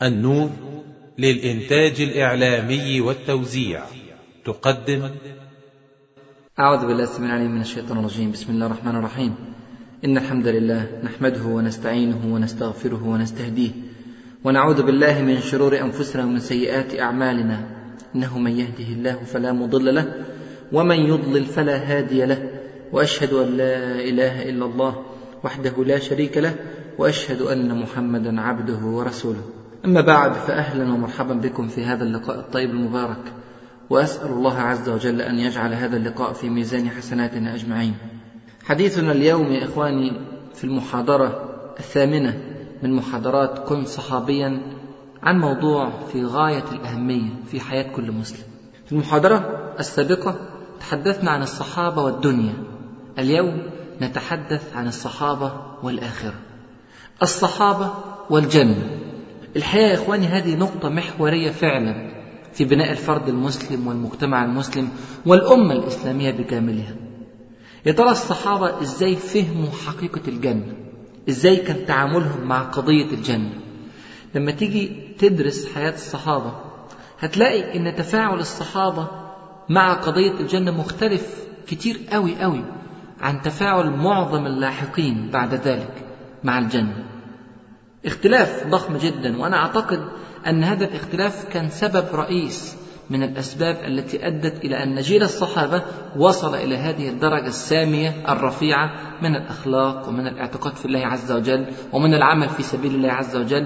النور للإنتاج الإعلامي والتوزيع تقدم أعوذ بالله السميع العليم من الشيطان الرجيم بسم الله الرحمن الرحيم إن الحمد لله نحمده ونستعينه ونستغفره ونستهديه ونعوذ بالله من شرور أنفسنا ومن سيئات أعمالنا إنه من يهده الله فلا مضل له ومن يضلل فلا هادي له وأشهد أن لا إله إلا الله وحده لا شريك له وأشهد أن محمدا عبده ورسوله أما بعد فأهلا ومرحبا بكم في هذا اللقاء الطيب المبارك وأسأل الله عز وجل أن يجعل هذا اللقاء في ميزان حسناتنا أجمعين حديثنا اليوم يا إخواني في المحاضرة الثامنة من محاضرات كن صحابيا عن موضوع في غاية الأهمية في حياة كل مسلم في المحاضرة السابقة تحدثنا عن الصحابة والدنيا اليوم نتحدث عن الصحابة والآخرة الصحابة والجنة الحقيقة يا إخواني هذه نقطة محورية فعلا في بناء الفرد المسلم والمجتمع المسلم والأمة الإسلامية بكاملها يا ترى الصحابة إزاي فهموا حقيقة الجنة إزاي كان تعاملهم مع قضية الجنة لما تيجي تدرس حياة الصحابة هتلاقي إن تفاعل الصحابة مع قضية الجنة مختلف كتير قوي قوي عن تفاعل معظم اللاحقين بعد ذلك مع الجنة اختلاف ضخم جدا وأنا أعتقد أن هذا الاختلاف كان سبب رئيس من الأسباب التي أدت إلى أن جيل الصحابة وصل إلى هذه الدرجة السامية الرفيعة من الأخلاق ومن الاعتقاد في الله عز وجل ومن العمل في سبيل الله عز وجل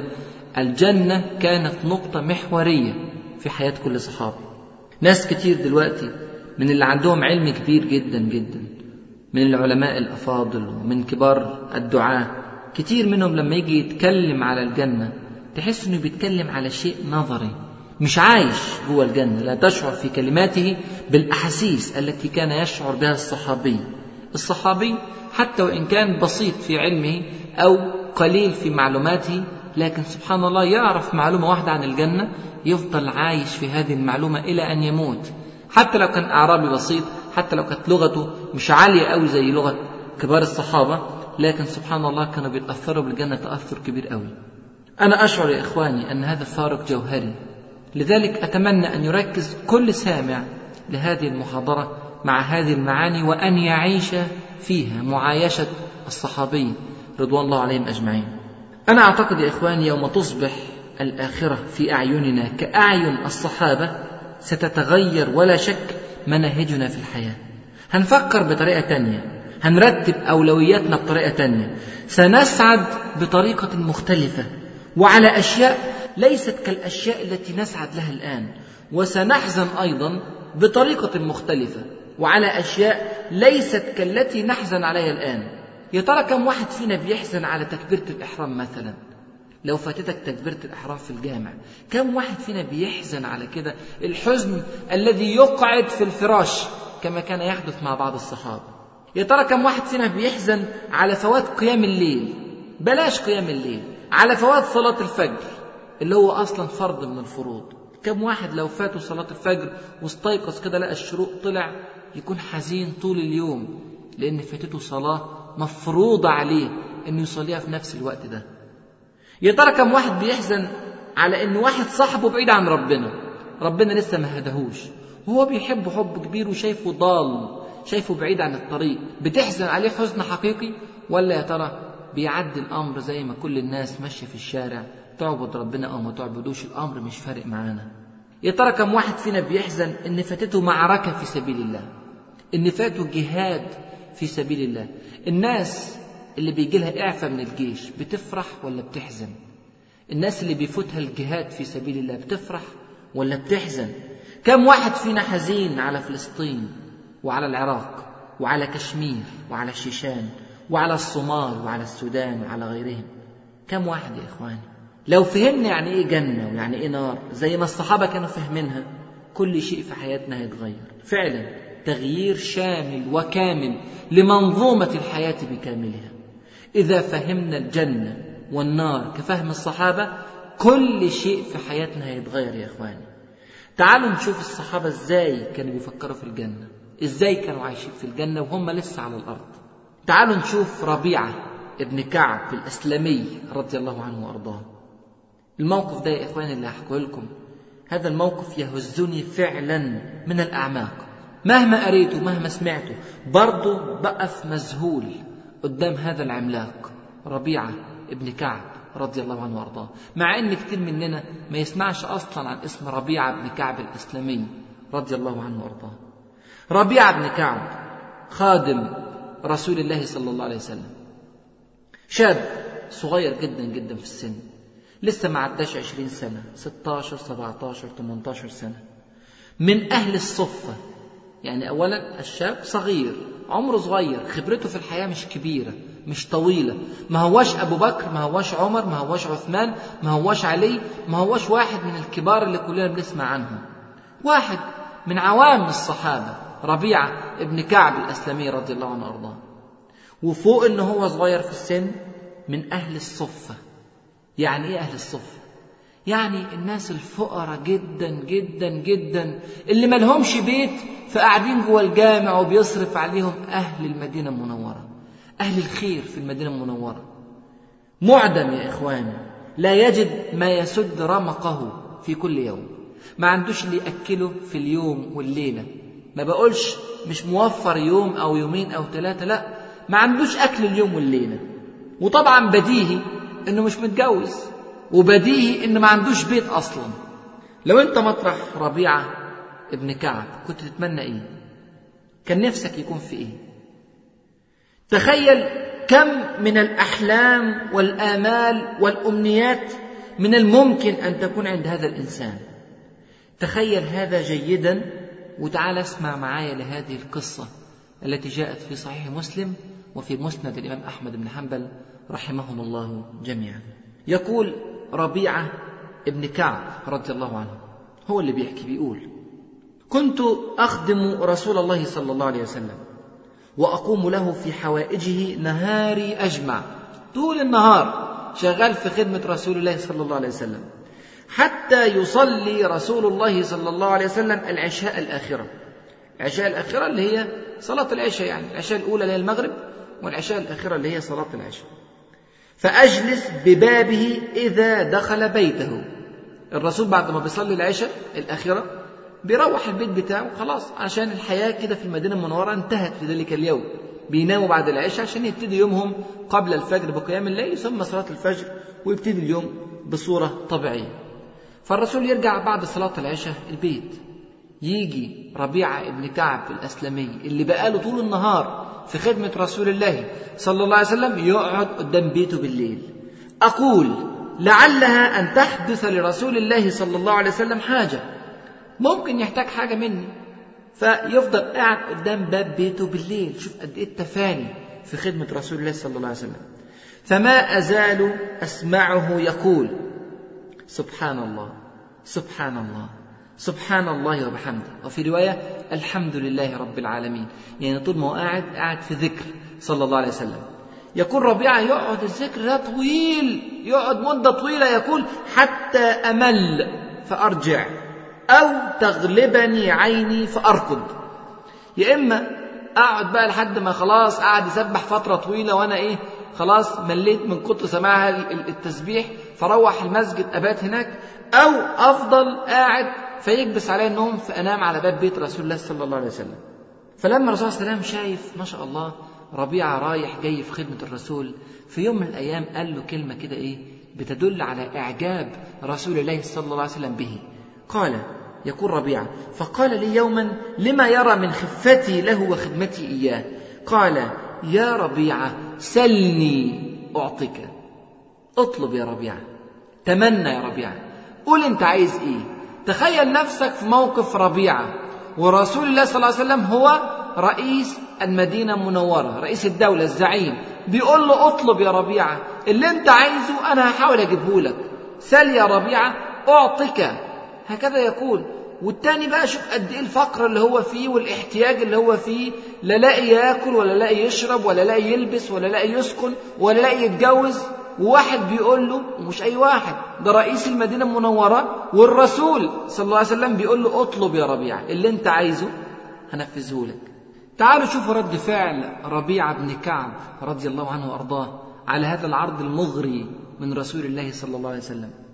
الجنة كانت نقطة محورية في حياة كل صحابي ناس كتير دلوقتي من اللي عندهم علم كبير جدا جدا من العلماء الأفاضل ومن كبار الدعاة كتير منهم لما يجي يتكلم على الجنة تحس انه بيتكلم على شيء نظري مش عايش جوه الجنة لا تشعر في كلماته بالأحاسيس التي كان يشعر بها الصحابي الصحابي حتى وإن كان بسيط في علمه أو قليل في معلوماته لكن سبحان الله يعرف معلومة واحدة عن الجنة يفضل عايش في هذه المعلومة إلى أن يموت حتى لو كان أعرابي بسيط حتى لو كانت لغته مش عالية أوي زي لغة كبار الصحابة لكن سبحان الله كانوا بيتأثروا بالجنة تأثر كبير أوي أنا أشعر يا إخواني أن هذا فارق جوهري لذلك أتمنى أن يركز كل سامع لهذه المحاضرة مع هذه المعاني وأن يعيش فيها معايشة الصحابي رضوان الله عليهم أجمعين أنا أعتقد يا إخواني يوم تصبح الآخرة في أعيننا كأعين الصحابة ستتغير ولا شك مناهجنا في الحياة هنفكر بطريقة تانية هنرتب أولوياتنا بطريقة تانية سنسعد بطريقة مختلفة وعلى أشياء ليست كالأشياء التي نسعد لها الآن وسنحزن أيضا بطريقة مختلفة وعلى أشياء ليست كالتي نحزن عليها الآن يا ترى كم واحد فينا بيحزن على تكبيرة الإحرام مثلا لو فاتتك تكبيرة الإحرام في الجامع كم واحد فينا بيحزن على كده الحزن الذي يقعد في الفراش كما كان يحدث مع بعض الصحابة يا ترى كم واحد فينا بيحزن على فوات قيام الليل بلاش قيام الليل على فوات صلاة الفجر اللي هو أصلا فرض من الفروض كم واحد لو فاته صلاة الفجر واستيقظ كده لقى الشروق طلع يكون حزين طول اليوم لأن فاتته صلاة مفروضة عليه إنه يصليها في نفس الوقت ده يا ترى كم واحد بيحزن على إن واحد صاحبه بعيد عن ربنا ربنا لسه ما هدهوش وهو بيحبه حب كبير وشايفه ضال شايفه بعيد عن الطريق بتحزن عليه حزن حقيقي ولا يا ترى بيعدي الأمر زي ما كل الناس ماشية في الشارع تعبد ربنا أو ما تعبدوش الأمر مش فارق معانا يا ترى كم واحد فينا بيحزن إن فاتته معركة في سبيل الله إن فاته جهاد في سبيل الله الناس اللي بيجي لها إعفاء من الجيش بتفرح ولا بتحزن الناس اللي بيفوتها الجهاد في سبيل الله بتفرح ولا بتحزن كم واحد فينا حزين على فلسطين وعلى العراق وعلى كشمير وعلى الشيشان وعلى الصومال وعلى السودان وعلى غيرهم كم واحد يا إخواني لو فهمنا يعني إيه جنة ويعني إيه نار زي ما الصحابة كانوا فاهمينها كل شيء في حياتنا هيتغير فعلا تغيير شامل وكامل لمنظومة الحياة بكاملها إذا فهمنا الجنة والنار كفهم الصحابة كل شيء في حياتنا هيتغير يا إخواني تعالوا نشوف الصحابة إزاي كانوا بيفكروا في الجنة إزاي كانوا عايشين في الجنة وهم لسه على الأرض تعالوا نشوف ربيعة ابن كعب الأسلمي رضي الله عنه وأرضاه الموقف ده يا إخواني اللي هحكيه لكم هذا الموقف يهزني فعلا من الأعماق مهما قريته مهما سمعته برضه بقف مذهول قدام هذا العملاق ربيعة ابن كعب رضي الله عنه وارضاه مع ان كتير مننا ما يسمعش اصلا عن اسم ربيعة بن كعب الاسلامي رضي الله عنه وارضاه ربيعة بن كعب خادم رسول الله صلى الله عليه وسلم شاب صغير جدا جدا في السن لسه ما عداش عشرين سنة 16 17 18 سنة من أهل الصفة يعني أولا الشاب صغير عمره صغير خبرته في الحياة مش كبيرة مش طويلة ما هواش أبو بكر ما هواش عمر ما هواش عثمان ما هواش علي ما هواش واحد من الكبار اللي كلنا بنسمع عنهم واحد من عوام الصحابة ربيعة ابن كعب الأسلمي رضي الله عنه وأرضاه وفوق إن هو صغير في السن من أهل الصفة يعني إيه أهل الصفة؟ يعني الناس الفقراء جدا جدا جدا اللي ملهمش بيت فقاعدين جوه الجامع وبيصرف عليهم أهل المدينة المنورة أهل الخير في المدينة المنورة معدم يا إخواني لا يجد ما يسد رمقه في كل يوم ما عندوش اللي يأكله في اليوم والليلة ما بقولش مش موفر يوم أو يومين أو ثلاثة لا ما عندوش أكل اليوم والليلة وطبعا بديهي إنه مش متجوز وبديهي إنه ما عندوش بيت أصلا لو أنت مطرح ربيعة ابن كعب كنت تتمنى إيه كان نفسك يكون في إيه تخيل كم من الأحلام والآمال والأمنيات من الممكن أن تكون عند هذا الإنسان تخيل هذا جيدا وتعال اسمع معايا لهذه القصة التي جاءت في صحيح مسلم وفي مسند الإمام أحمد بن حنبل رحمهم الله جميعا يقول ربيعة ابن كعب رضي الله عنه هو اللي بيحكي بيقول كنت أخدم رسول الله صلى الله عليه وسلم وأقوم له في حوائجه نهاري أجمع طول النهار شغال في خدمة رسول الله صلى الله عليه وسلم حتى يصلي رسول الله صلى الله عليه وسلم العشاء الآخرة العشاء الآخرة اللي هي صلاة العشاء يعني العشاء الأولى اللي هي المغرب والعشاء الآخرة اللي هي صلاة العشاء فأجلس ببابه إذا دخل بيته الرسول بعد ما بيصلي العشاء الآخرة بيروح البيت بتاعه خلاص عشان الحياة كده في المدينة المنورة انتهت في ذلك اليوم بيناموا بعد العشاء عشان يبتدي يومهم قبل الفجر بقيام الليل ثم صلاة الفجر ويبتدي اليوم بصورة طبيعية فالرسول يرجع بعد صلاة العشاء البيت يجي ربيعة ابن كعب الأسلمي اللي بقاله طول النهار في خدمة رسول الله صلى الله عليه وسلم يقعد قدام بيته بالليل أقول لعلها أن تحدث لرسول الله صلى الله عليه وسلم حاجة ممكن يحتاج حاجة مني فيفضل قاعد قدام باب بيته بالليل شوف قد ايه التفاني في خدمة رسول الله صلى الله عليه وسلم فما أزال أسمعه يقول سبحان الله سبحان الله سبحان الله وبحمده وفي رواية الحمد لله رب العالمين يعني طول ما هو قاعد قاعد في ذكر صلى الله عليه وسلم يقول ربيعة يقعد الذكر ده طويل يقعد مدة طويلة يقول حتى أمل فأرجع أو تغلبني عيني فأركض يا إما أقعد بقى لحد ما خلاص قاعد يسبح فترة طويلة وأنا إيه خلاص مليت من كتر سماع التسبيح فروح المسجد أبات هناك أو أفضل قاعد فيكبس علي النوم فأنام على باب بيت رسول الله صلى الله عليه وسلم فلما الرسول صلى الله عليه وسلم شايف ما شاء الله ربيعة رايح جاي في خدمة الرسول في يوم من الأيام قال له كلمة كده إيه بتدل على إعجاب رسول الله صلى الله عليه وسلم به قال يقول ربيعة فقال لي يوما لما يرى من خفتي له وخدمتي إياه قال يا ربيعة سلني أعطيك اطلب يا ربيعة تمنى يا ربيعة قول انت عايز ايه تخيل نفسك في موقف ربيعة ورسول الله صلى الله عليه وسلم هو رئيس المدينة المنورة رئيس الدولة الزعيم بيقول له اطلب يا ربيعة اللي انت عايزه انا هحاول اجيبه لك سل يا ربيعة اعطيك هكذا يقول والتاني بقى شوف قد ايه الفقر اللي هو فيه والاحتياج اللي هو فيه لا لاقي ياكل ولا لاقي يشرب ولا لاقي يلبس ولا لاقي يسكن ولا لاقي يتجوز وواحد بيقول له ومش اي واحد ده رئيس المدينه المنوره والرسول صلى الله عليه وسلم بيقول له اطلب يا ربيعه اللي انت عايزه هنفذه لك تعالوا شوفوا رد فعل ربيعه بن كعب رضي الله عنه وارضاه على هذا العرض المغري من رسول الله صلى الله عليه وسلم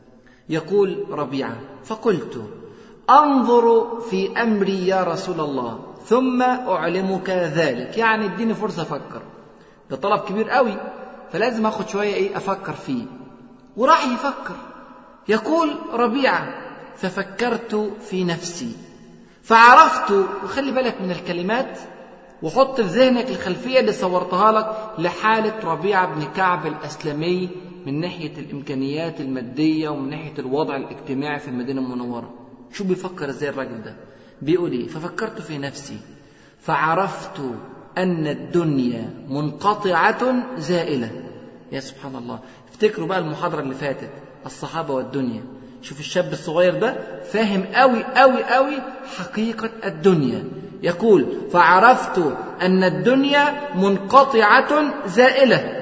يقول ربيعة فقلت أنظر في أمري يا رسول الله ثم أعلمك ذلك يعني اديني فرصة أفكر ده طلب كبير قوي فلازم أخد شوية إيه أفكر فيه وراح يفكر يقول ربيعة ففكرت في نفسي فعرفت وخلي بالك من الكلمات وحط في ذهنك الخلفية اللي صورتها لك لحالة ربيعة بن كعب الأسلمي من ناحية الإمكانيات المادية ومن ناحية الوضع الاجتماعي في المدينة المنورة شو بيفكر ازاي الراجل ده بيقول ايه ففكرت في نفسي فعرفت أن الدنيا منقطعة زائلة يا سبحان الله افتكروا بقى المحاضرة اللي فاتت الصحابة والدنيا شوف الشاب الصغير ده فاهم قوي قوي قوي حقيقة الدنيا يقول فعرفت أن الدنيا منقطعة زائلة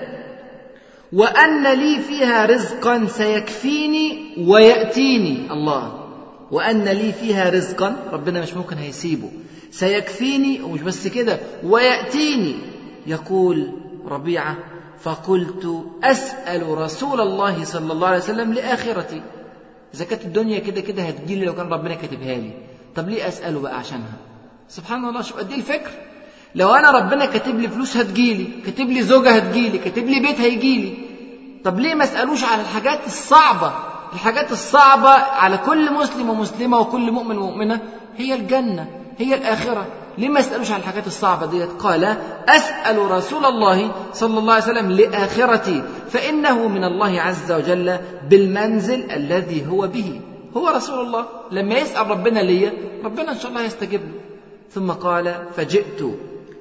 وأن لي فيها رزقا سيكفيني ويأتيني الله وأن لي فيها رزقا ربنا مش ممكن هيسيبه سيكفيني ومش بس كده ويأتيني يقول ربيعة فقلت أسأل رسول الله صلى الله عليه وسلم لآخرتي إذا كانت الدنيا كده كده هتجيلي لو كان ربنا كاتبها لي طب ليه أسأله بقى عشانها سبحان الله شوف قد إيه الفكر لو أنا ربنا كاتب لي فلوس هتجيلي كاتب لي زوجة هتجيلي كاتب لي بيت هيجيلي طب ليه ما أسألوش على الحاجات الصعبة الحاجات الصعبة على كل مسلم ومسلمة وكل مؤمن ومؤمنة هي الجنة هي الآخرة ليه ما يسألوش عن الحاجات الصعبة ديت قال أسأل رسول الله صلى الله عليه وسلم لآخرتي فإنه من الله عز وجل بالمنزل الذي هو به هو رسول الله لما يسأل ربنا ليا ربنا إن شاء الله يستجيب له ثم قال فجئت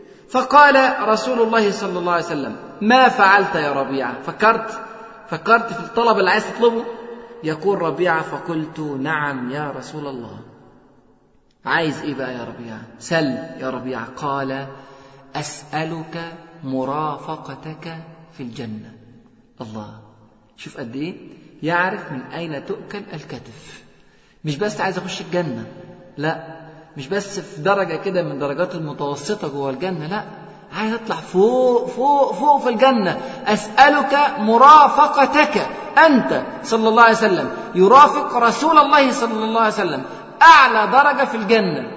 فقال رسول الله صلى الله عليه وسلم ما فعلت يا ربيعة فكرت فكرت في الطلب اللي عايز تطلبه يقول ربيعة فقلت نعم يا رسول الله عايز ايه بقى يا ربيعة سل يا ربيعة قال أسألك مرافقتك في الجنة الله شوف قد ايه يعرف من أين تؤكل الكتف مش بس عايز أخش الجنة لا مش بس في درجة كده من درجات المتوسطة جوه الجنة لا عايز اطلع فوق فوق فوق في الجنة أسألك مرافقتك أنت صلى الله عليه وسلم يرافق رسول الله صلى الله عليه وسلم أعلى درجة في الجنة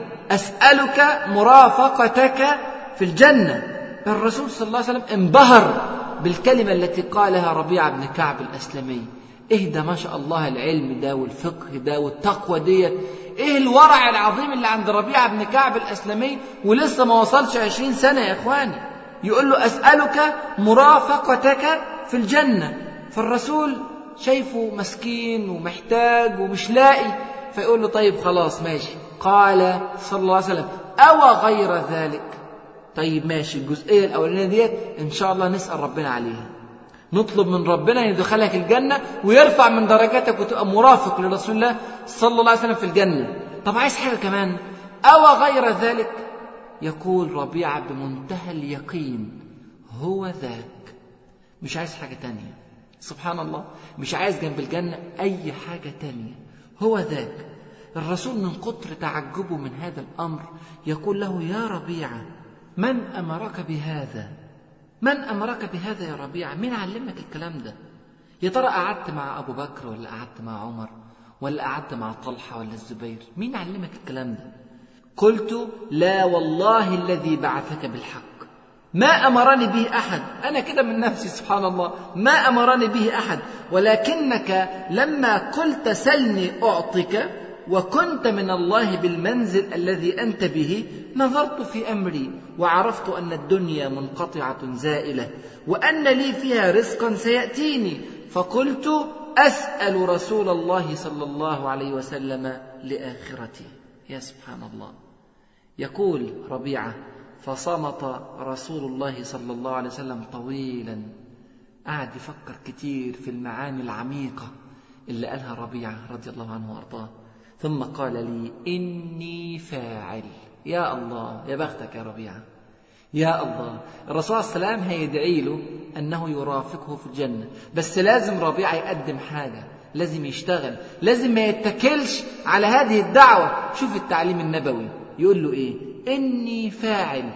أسألك مرافقتك في الجنة الرسول صلى الله عليه وسلم انبهر بالكلمة التي قالها ربيعة بن كعب الأسلمي ايه ده ما شاء الله العلم ده والفقه ده والتقوى ديت ايه الورع العظيم اللي عند ربيعة بن كعب الأسلمي ولسه ما وصلش عشرين سنة يا إخواني يقول له أسألك مرافقتك في الجنة فالرسول شايفه مسكين ومحتاج ومش لاقي فيقول له طيب خلاص ماشي قال صلى الله عليه وسلم أو غير ذلك طيب ماشي الجزئية الأولانية ديت إن شاء الله نسأل ربنا عليها نطلب من ربنا يدخلك الجنة ويرفع من درجاتك وتبقى مرافق لرسول الله صلى الله عليه وسلم في الجنة طب عايز حاجة كمان أو غير ذلك يقول ربيعة بمنتهى اليقين هو ذاك مش عايز حاجة تانية سبحان الله مش عايز جنب الجنة أي حاجة تانية هو ذاك الرسول من كتر تعجبه من هذا الأمر يقول له يا ربيعة من أمرك بهذا من أمرك بهذا يا ربيعة مين علمك الكلام ده يا ترى قعدت مع أبو بكر ولا قعدت مع عمر ولا قعدت مع طلحة ولا الزبير مين علمك الكلام ده قلت لا والله الذي بعثك بالحق ما أمرني به أحد أنا كده من نفسي سبحان الله ما أمرني به أحد ولكنك لما قلت سلني أعطك وكنت من الله بالمنزل الذي أنت به نظرت في أمري وعرفت أن الدنيا منقطعة زائلة وأن لي فيها رزقا سيأتيني فقلت أسأل رسول الله صلى الله عليه وسلم لآخرتي يا سبحان الله يقول ربيعة فصمت رسول الله صلى الله عليه وسلم طويلا قعد يفكر كتير في المعاني العميقة اللي قالها ربيعة رضي الله عنه وأرضاه ثم قال لي إني فاعل يا الله يا بختك يا ربيعة يا الله الرسول صلى الله عليه وسلم هيدعي له أنه يرافقه في الجنة بس لازم ربيعة يقدم حاجة لازم يشتغل لازم ما يتكلش على هذه الدعوة شوف التعليم النبوي يقول له إيه إني فاعل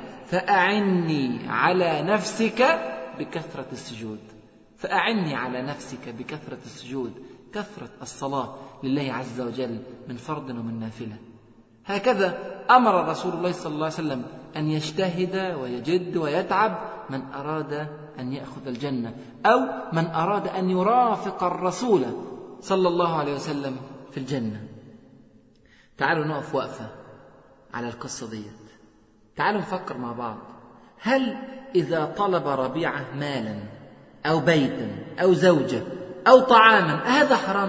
فأعني على نفسك بكثرة السجود فأعني على نفسك بكثرة السجود كثرة الصلاة لله عز وجل من فرض ومن نافلة هكذا أمر رسول الله صلى الله عليه وسلم أن يجتهد ويجد ويتعب من أراد أن يأخذ الجنة أو من أراد أن يرافق الرسول صلى الله عليه وسلم في الجنة تعالوا نقف وقفة على القصة ديت تعالوا نفكر مع بعض هل إذا طلب ربيعة مالا أو بيتا أو زوجة أو طعاما هذا حرام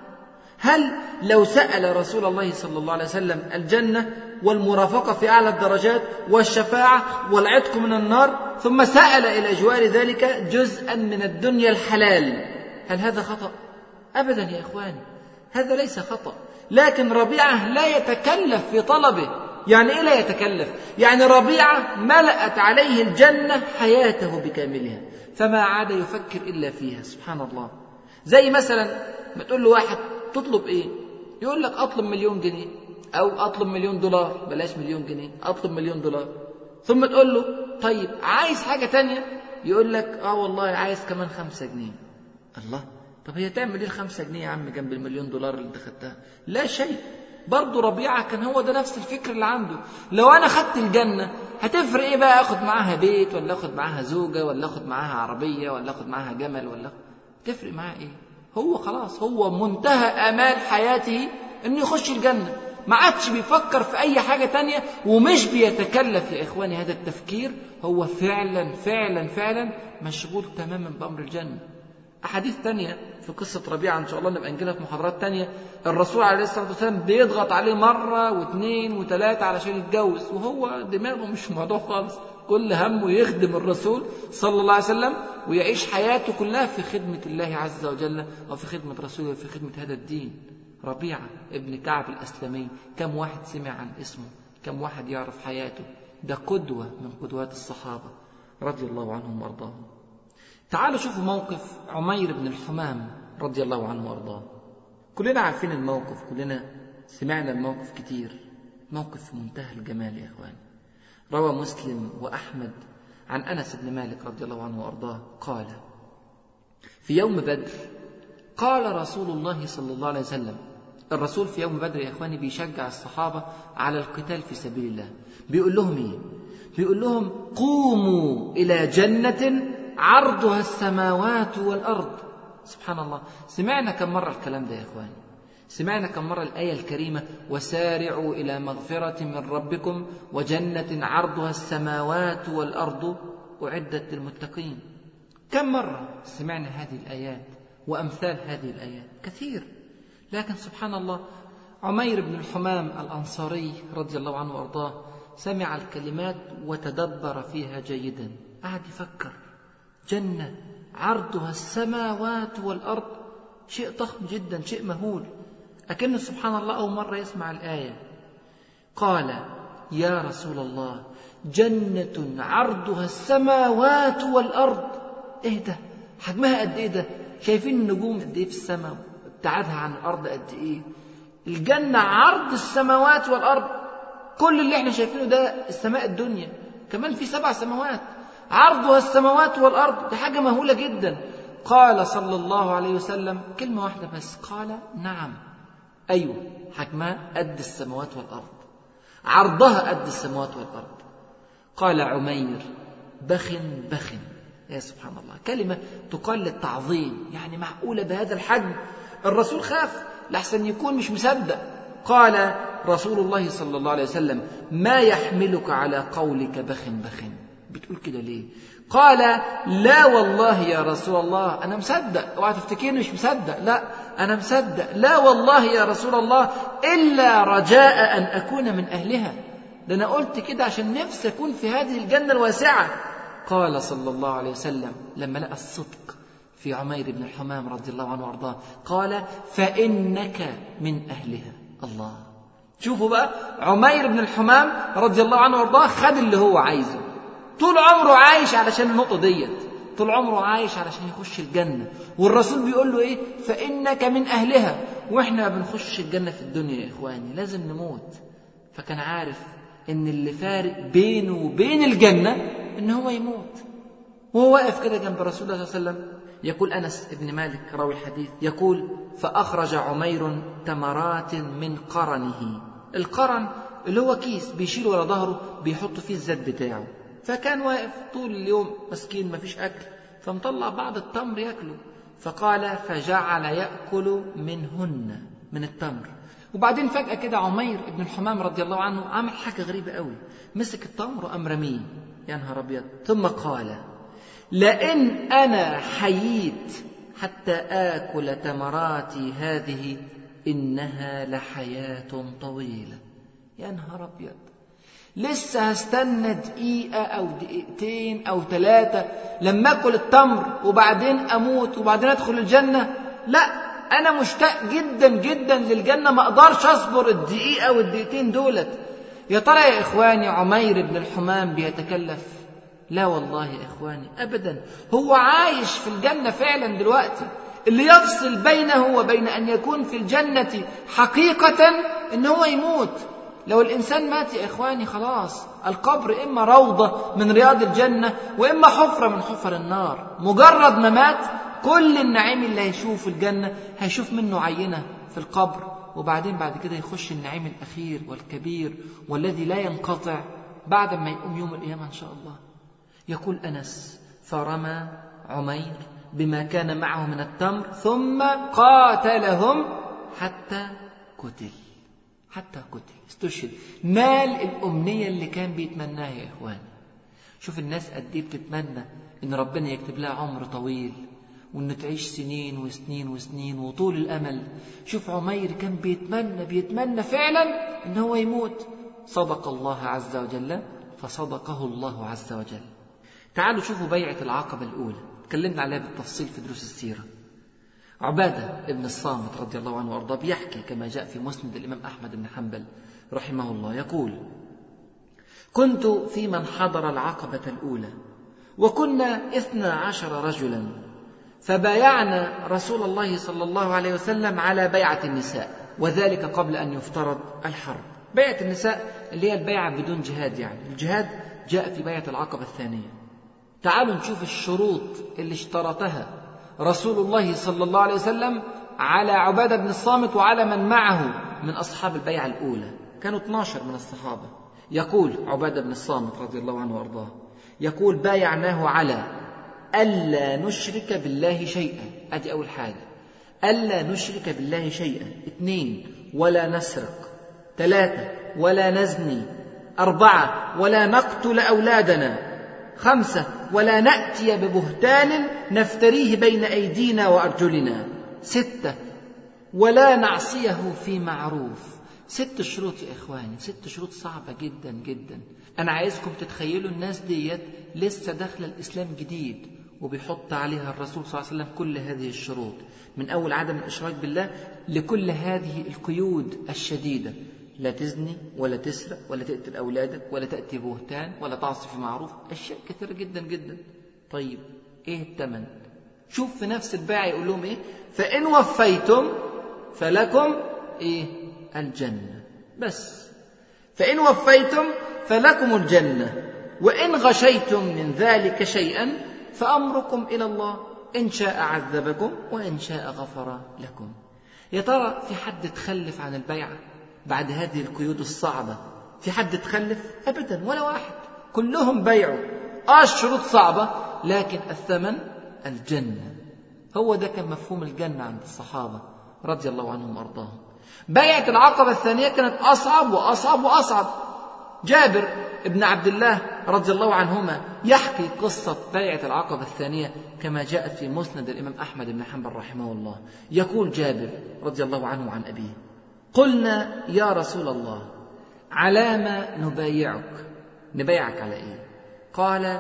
هل لو سأل رسول الله صلى الله عليه وسلم الجنة والمرافقة في أعلى الدرجات والشفاعة والعتق من النار ثم سأل إلى جوار ذلك جزءا من الدنيا الحلال هل هذا خطأ؟ أبدا يا إخواني هذا ليس خطأ لكن ربيعة لا يتكلف في طلبه يعني إيه لا يتكلف يعني ربيعة ملأت عليه الجنة حياته بكاملها فما عاد يفكر إلا فيها سبحان الله زي مثلا ما تقول له واحد تطلب إيه يقول لك أطلب مليون جنيه أو أطلب مليون دولار بلاش مليون جنيه أطلب مليون دولار ثم تقول له طيب عايز حاجة تانية يقول لك آه والله عايز كمان خمسة جنيه الله طب هي تعمل ايه الخمسة جنيه يا عم جنب المليون دولار اللي انت خدتها لا شيء برضه ربيعة كان هو ده نفس الفكر اللي عنده لو أنا خدت الجنة هتفرق إيه بقى أخد معاها بيت ولا أخد معاها زوجة ولا أخد معاها عربية ولا أخد معاها جمل ولا تفرق معاه إيه هو خلاص هو منتهى آمال حياته إنه يخش الجنة ما عادش بيفكر في أي حاجة تانية ومش بيتكلف يا إخواني هذا التفكير هو فعلا فعلا فعلا مشغول تماما بأمر الجنة أحاديث تانية في قصة ربيعة إن شاء الله نبقى نجيلها في محاضرات تانية الرسول عليه الصلاة والسلام بيضغط عليه مرة واثنين وثلاثة علشان يتجوز وهو دماغه مش في الموضوع خالص كل همه يخدم الرسول صلى الله عليه وسلم ويعيش حياته كلها في خدمة الله عز وجل أو في خدمة رسوله وفي خدمة هذا الدين ربيعة ابن كعب الأسلمي كم واحد سمع عن اسمه كم واحد يعرف حياته ده قدوة من قدوات الصحابة رضي الله عنهم وارضاهم تعالوا شوفوا موقف عمير بن الحمام رضي الله عنه وارضاه كلنا عارفين الموقف كلنا سمعنا الموقف كتير موقف في منتهى الجمال يا اخواني روى مسلم واحمد عن انس بن مالك رضي الله عنه وارضاه قال في يوم بدر قال رسول الله صلى الله عليه وسلم الرسول في يوم بدر يا اخواني بيشجع الصحابه على القتال في سبيل الله بيقول لهم ايه بيقول لهم قوموا الى جنه عرضها السماوات والارض سبحان الله سمعنا كم مره الكلام ده يا اخواني سمعنا كم مره الايه الكريمه وسارعوا الى مغفره من ربكم وجنه عرضها السماوات والارض اعدت للمتقين كم مره سمعنا هذه الايات وامثال هذه الايات كثير لكن سبحان الله عمير بن الحمام الانصاري رضي الله عنه وارضاه سمع الكلمات وتدبر فيها جيدا قعد يفكر جنة عرضها السماوات والأرض شيء ضخم جدا شيء مهول أكن سبحان الله أول مرة يسمع الآية قال يا رسول الله جنة عرضها السماوات والأرض إيه ده حجمها قد إيه ده شايفين النجوم قد إيه في السماء ابتعادها عن الأرض قد إيه الجنة عرض السماوات والأرض كل اللي احنا شايفينه ده السماء الدنيا كمان في سبع سماوات عرضها السماوات والأرض دي حاجة مهولة جدا قال صلى الله عليه وسلم كلمة واحدة بس قال نعم أيوة حجمها قد السماوات والأرض عرضها قد السماوات والأرض قال عمير بخ بخ يا سبحان الله كلمة تقال للتعظيم يعني معقولة بهذا الحجم الرسول خاف لحسن يكون مش مصدق قال رسول الله صلى الله عليه وسلم ما يحملك على قولك بخ بخ بتقول كده ليه قال لا والله يا رسول الله انا مصدق اوعى تفتكرني مش مصدق لا انا مصدق لا والله يا رسول الله الا رجاء ان اكون من اهلها ده انا قلت كده عشان نفسي اكون في هذه الجنه الواسعه قال صلى الله عليه وسلم لما لقى الصدق في عمير بن الحمام رضي الله عنه وارضاه قال فانك من اهلها الله شوفوا بقى عمير بن الحمام رضي الله عنه وارضاه خد اللي هو عايزه طول عمره عايش علشان النقطة ديت طول عمره عايش علشان يخش الجنة والرسول بيقول له ايه فإنك من أهلها واحنا ما بنخش الجنة في الدنيا يا إخواني لازم نموت فكان عارف إن اللي فارق بينه وبين الجنة إن هو يموت وهو واقف كده جنب رسول الله صلى الله عليه وسلم يقول أنس بن مالك راوي الحديث يقول فأخرج عمير تمرات من قرنه القرن اللي هو كيس بيشيله ورا ظهره بيحط فيه الزاد بتاعه فكان واقف طول اليوم مسكين مفيش أكل فمطلع بعض التمر ياكله فقال فجعل يأكل منهن من التمر وبعدين فجأة كده عمير بن الحمام رضي الله عنه عمل حاجة غريبة قوي مسك التمر وقام رميه يا نهار أبيض ثم قال لئن أنا حييت حتى آكل تمراتي هذه إنها لحياة طويلة يا نهار أبيض لسه هستنى دقيقة أو دقيقتين أو ثلاثة لما أكل التمر وبعدين أموت وبعدين أدخل الجنة لا أنا مشتاق جدا جدا للجنة ما أقدرش أصبر الدقيقة والدقيقتين دولت يا ترى يا إخواني عمير بن الحمام بيتكلف لا والله يا إخواني أبدا هو عايش في الجنة فعلا دلوقتي اللي يفصل بينه وبين أن يكون في الجنة حقيقة إن هو يموت لو الإنسان مات يا إخواني خلاص القبر إما روضة من رياض الجنة وإما حفرة من حفر النار مجرد ما مات كل النعيم اللي هيشوفه الجنة هيشوف منه عينة في القبر وبعدين بعد كده يخش النعيم الأخير والكبير والذي لا ينقطع بعد ما يقوم يوم القيامة إن شاء الله يقول أنس فرمى عمير بما كان معه من التمر ثم قاتلهم حتى قتل حتى قتل استشهد نال الأمنية اللي كان بيتمناها يا إخواني شوف الناس قد إيه بتتمنى إن ربنا يكتب لها عمر طويل وإن تعيش سنين وسنين وسنين وطول الأمل شوف عمير كان بيتمنى بيتمنى فعلا إن هو يموت صدق الله عز وجل فصدقه الله عز وجل تعالوا شوفوا بيعة العقبة الأولى تكلمنا عليها بالتفصيل في دروس السيرة عبادة ابن الصامت رضي الله عنه وأرضاه بيحكي كما جاء في مسند الإمام أحمد بن حنبل رحمه الله يقول كنت في من حضر العقبة الأولى وكنا إثنى عشر رجلا فبايعنا رسول الله صلى الله عليه وسلم على بيعة النساء وذلك قبل أن يفترض الحرب بيعة النساء اللي هي البيعة بدون جهاد يعني الجهاد جاء في بيعة العقبة الثانية تعالوا نشوف الشروط اللي اشترطها رسول الله صلى الله عليه وسلم على عبادة بن الصامت وعلى من معه من أصحاب البيعة الأولى كانوا 12 من الصحابة يقول عبادة بن الصامت رضي الله عنه وأرضاه يقول بايعناه على ألا نشرك بالله شيئا أدي أول حاجة ألا نشرك بالله شيئا اثنين ولا نسرق ثلاثة ولا نزني أربعة ولا نقتل أولادنا خمسة ولا نأتي ببهتان نفتريه بين أيدينا وأرجلنا ستة ولا نعصيه في معروف ست شروط يا إخواني ست شروط صعبة جدا جدا أنا عايزكم تتخيلوا الناس ديت لسه داخلة الإسلام جديد وبيحط عليها الرسول صلى الله عليه وسلم كل هذه الشروط من أول عدم الإشراك بالله لكل هذه القيود الشديدة لا تزني ولا تسرق ولا تقتل أولادك ولا تأتي بهتان ولا تعصي في معروف أشياء كثيرة جدا جدا طيب إيه الثمن شوف في نفس البيع يقول لهم إيه فإن وفيتم فلكم إيه الجنة بس فإن وفيتم فلكم الجنة وإن غشيتم من ذلك شيئا فأمركم إلى الله إن شاء عذبكم وإن شاء غفر لكم يا ترى في حد تخلف عن البيعة بعد هذه القيود الصعبة في حد تخلف أبدا ولا واحد كلهم بيعوا آه الشروط صعبة لكن الثمن الجنة هو ده كان مفهوم الجنة عند الصحابة رضي الله عنهم وأرضاهم بيعة العقبة الثانية كانت أصعب وأصعب وأصعب جابر ابن عبد الله رضي الله عنهما يحكي قصة بيعة العقبة الثانية كما جاءت في مسند الإمام أحمد بن حنبل رحمه الله يقول جابر رضي الله عنه عن أبيه قلنا يا رسول الله على ما نبايعك نبايعك على إيه قال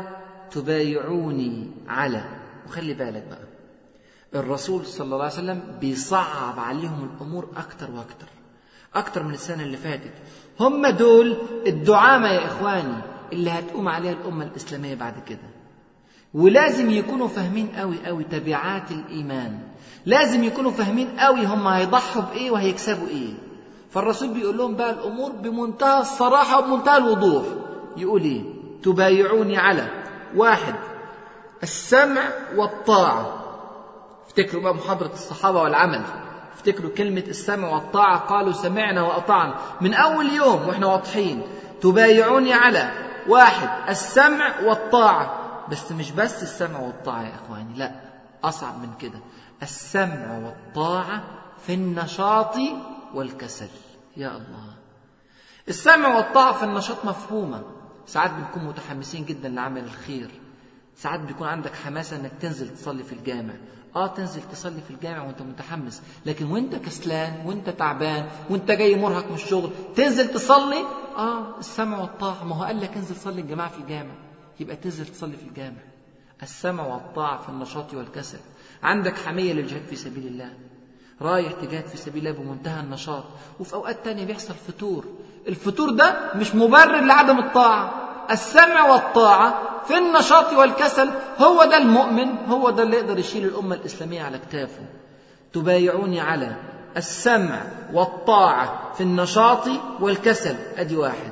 تبايعوني على وخلي بالك بقى الرسول صلى الله عليه وسلم بيصعب عليهم الأمور أكتر وأكتر أكتر من السنة اللي فاتت هم دول الدعامة يا إخواني اللي هتقوم عليها الأمة الإسلامية بعد كده ولازم يكونوا فاهمين قوي قوي تبعات الإيمان لازم يكونوا فاهمين قوي هم هيضحوا بإيه وهيكسبوا إيه فالرسول بيقول لهم بقى الأمور بمنتهى الصراحة وبمنتهى الوضوح يقول إيه تبايعوني على واحد السمع والطاعة افتكروا بقى محاضرة الصحابة والعمل افتكروا كلمة السمع والطاعة قالوا سمعنا وأطعنا من أول يوم وإحنا واضحين تبايعوني على واحد السمع والطاعة بس مش بس السمع والطاعة يا إخواني لا أصعب من كده السمع والطاعة في النشاط والكسل يا الله السمع والطاعة في النشاط مفهومة ساعات بنكون متحمسين جدا لعمل الخير ساعات بيكون عندك حماسة انك تنزل تصلي في الجامع اه تنزل تصلي في الجامع وانت متحمس لكن وانت كسلان وانت تعبان وانت جاي مرهق من الشغل تنزل تصلي اه السمع والطاعة ما هو قال لك انزل صلي الجماعة في الجامع يبقى تنزل تصلي في الجامع السمع والطاعة في النشاط والكسل عندك حمية للجهاد في سبيل الله رايح تجاهد في سبيل الله بمنتهى النشاط وفي أوقات تانية بيحصل فتور الفتور ده مش مبرر لعدم الطاعة السمع والطاعة في النشاط والكسل هو ده المؤمن هو ده اللي يقدر يشيل الأمة الإسلامية على كتافه تبايعوني على السمع والطاعة في النشاط والكسل أدي واحد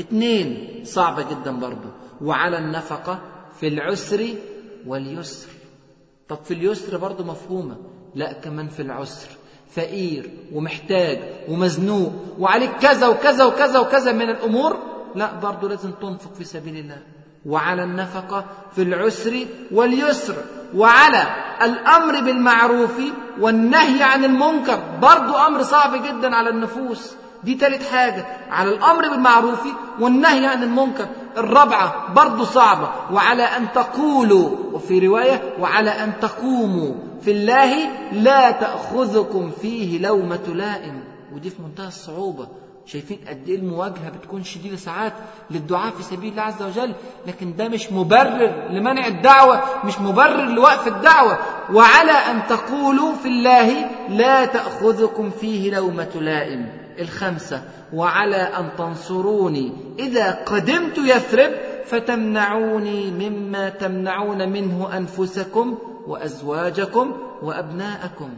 اتنين صعبة جدا برضو وعلى النفقة في العسر واليسر طب في اليسر برضو مفهومة لا كمان في العسر فقير ومحتاج ومزنوق وعليك كذا وكذا وكذا وكذا من الأمور لا برضو لازم تنفق في سبيل الله وعلى النفقة في العسر واليسر وعلى الأمر بالمعروف والنهي عن المنكر برضو أمر صعب جدا على النفوس دي تالت حاجة على الأمر بالمعروف والنهي عن المنكر الرابعة برضو صعبة وعلى أن تقولوا وفي رواية وعلى أن تقوموا في الله لا تأخذكم فيه لومة لائم ودي في منتهى الصعوبة شايفين قد ايه المواجهه بتكون شديده ساعات للدعاء في سبيل الله عز وجل لكن ده مش مبرر لمنع الدعوه مش مبرر لوقف الدعوه وعلى ان تقولوا في الله لا تاخذكم فيه لومه لائم الخمسه وعلى ان تنصروني اذا قدمت يثرب فتمنعوني مما تمنعون منه انفسكم وازواجكم وابناءكم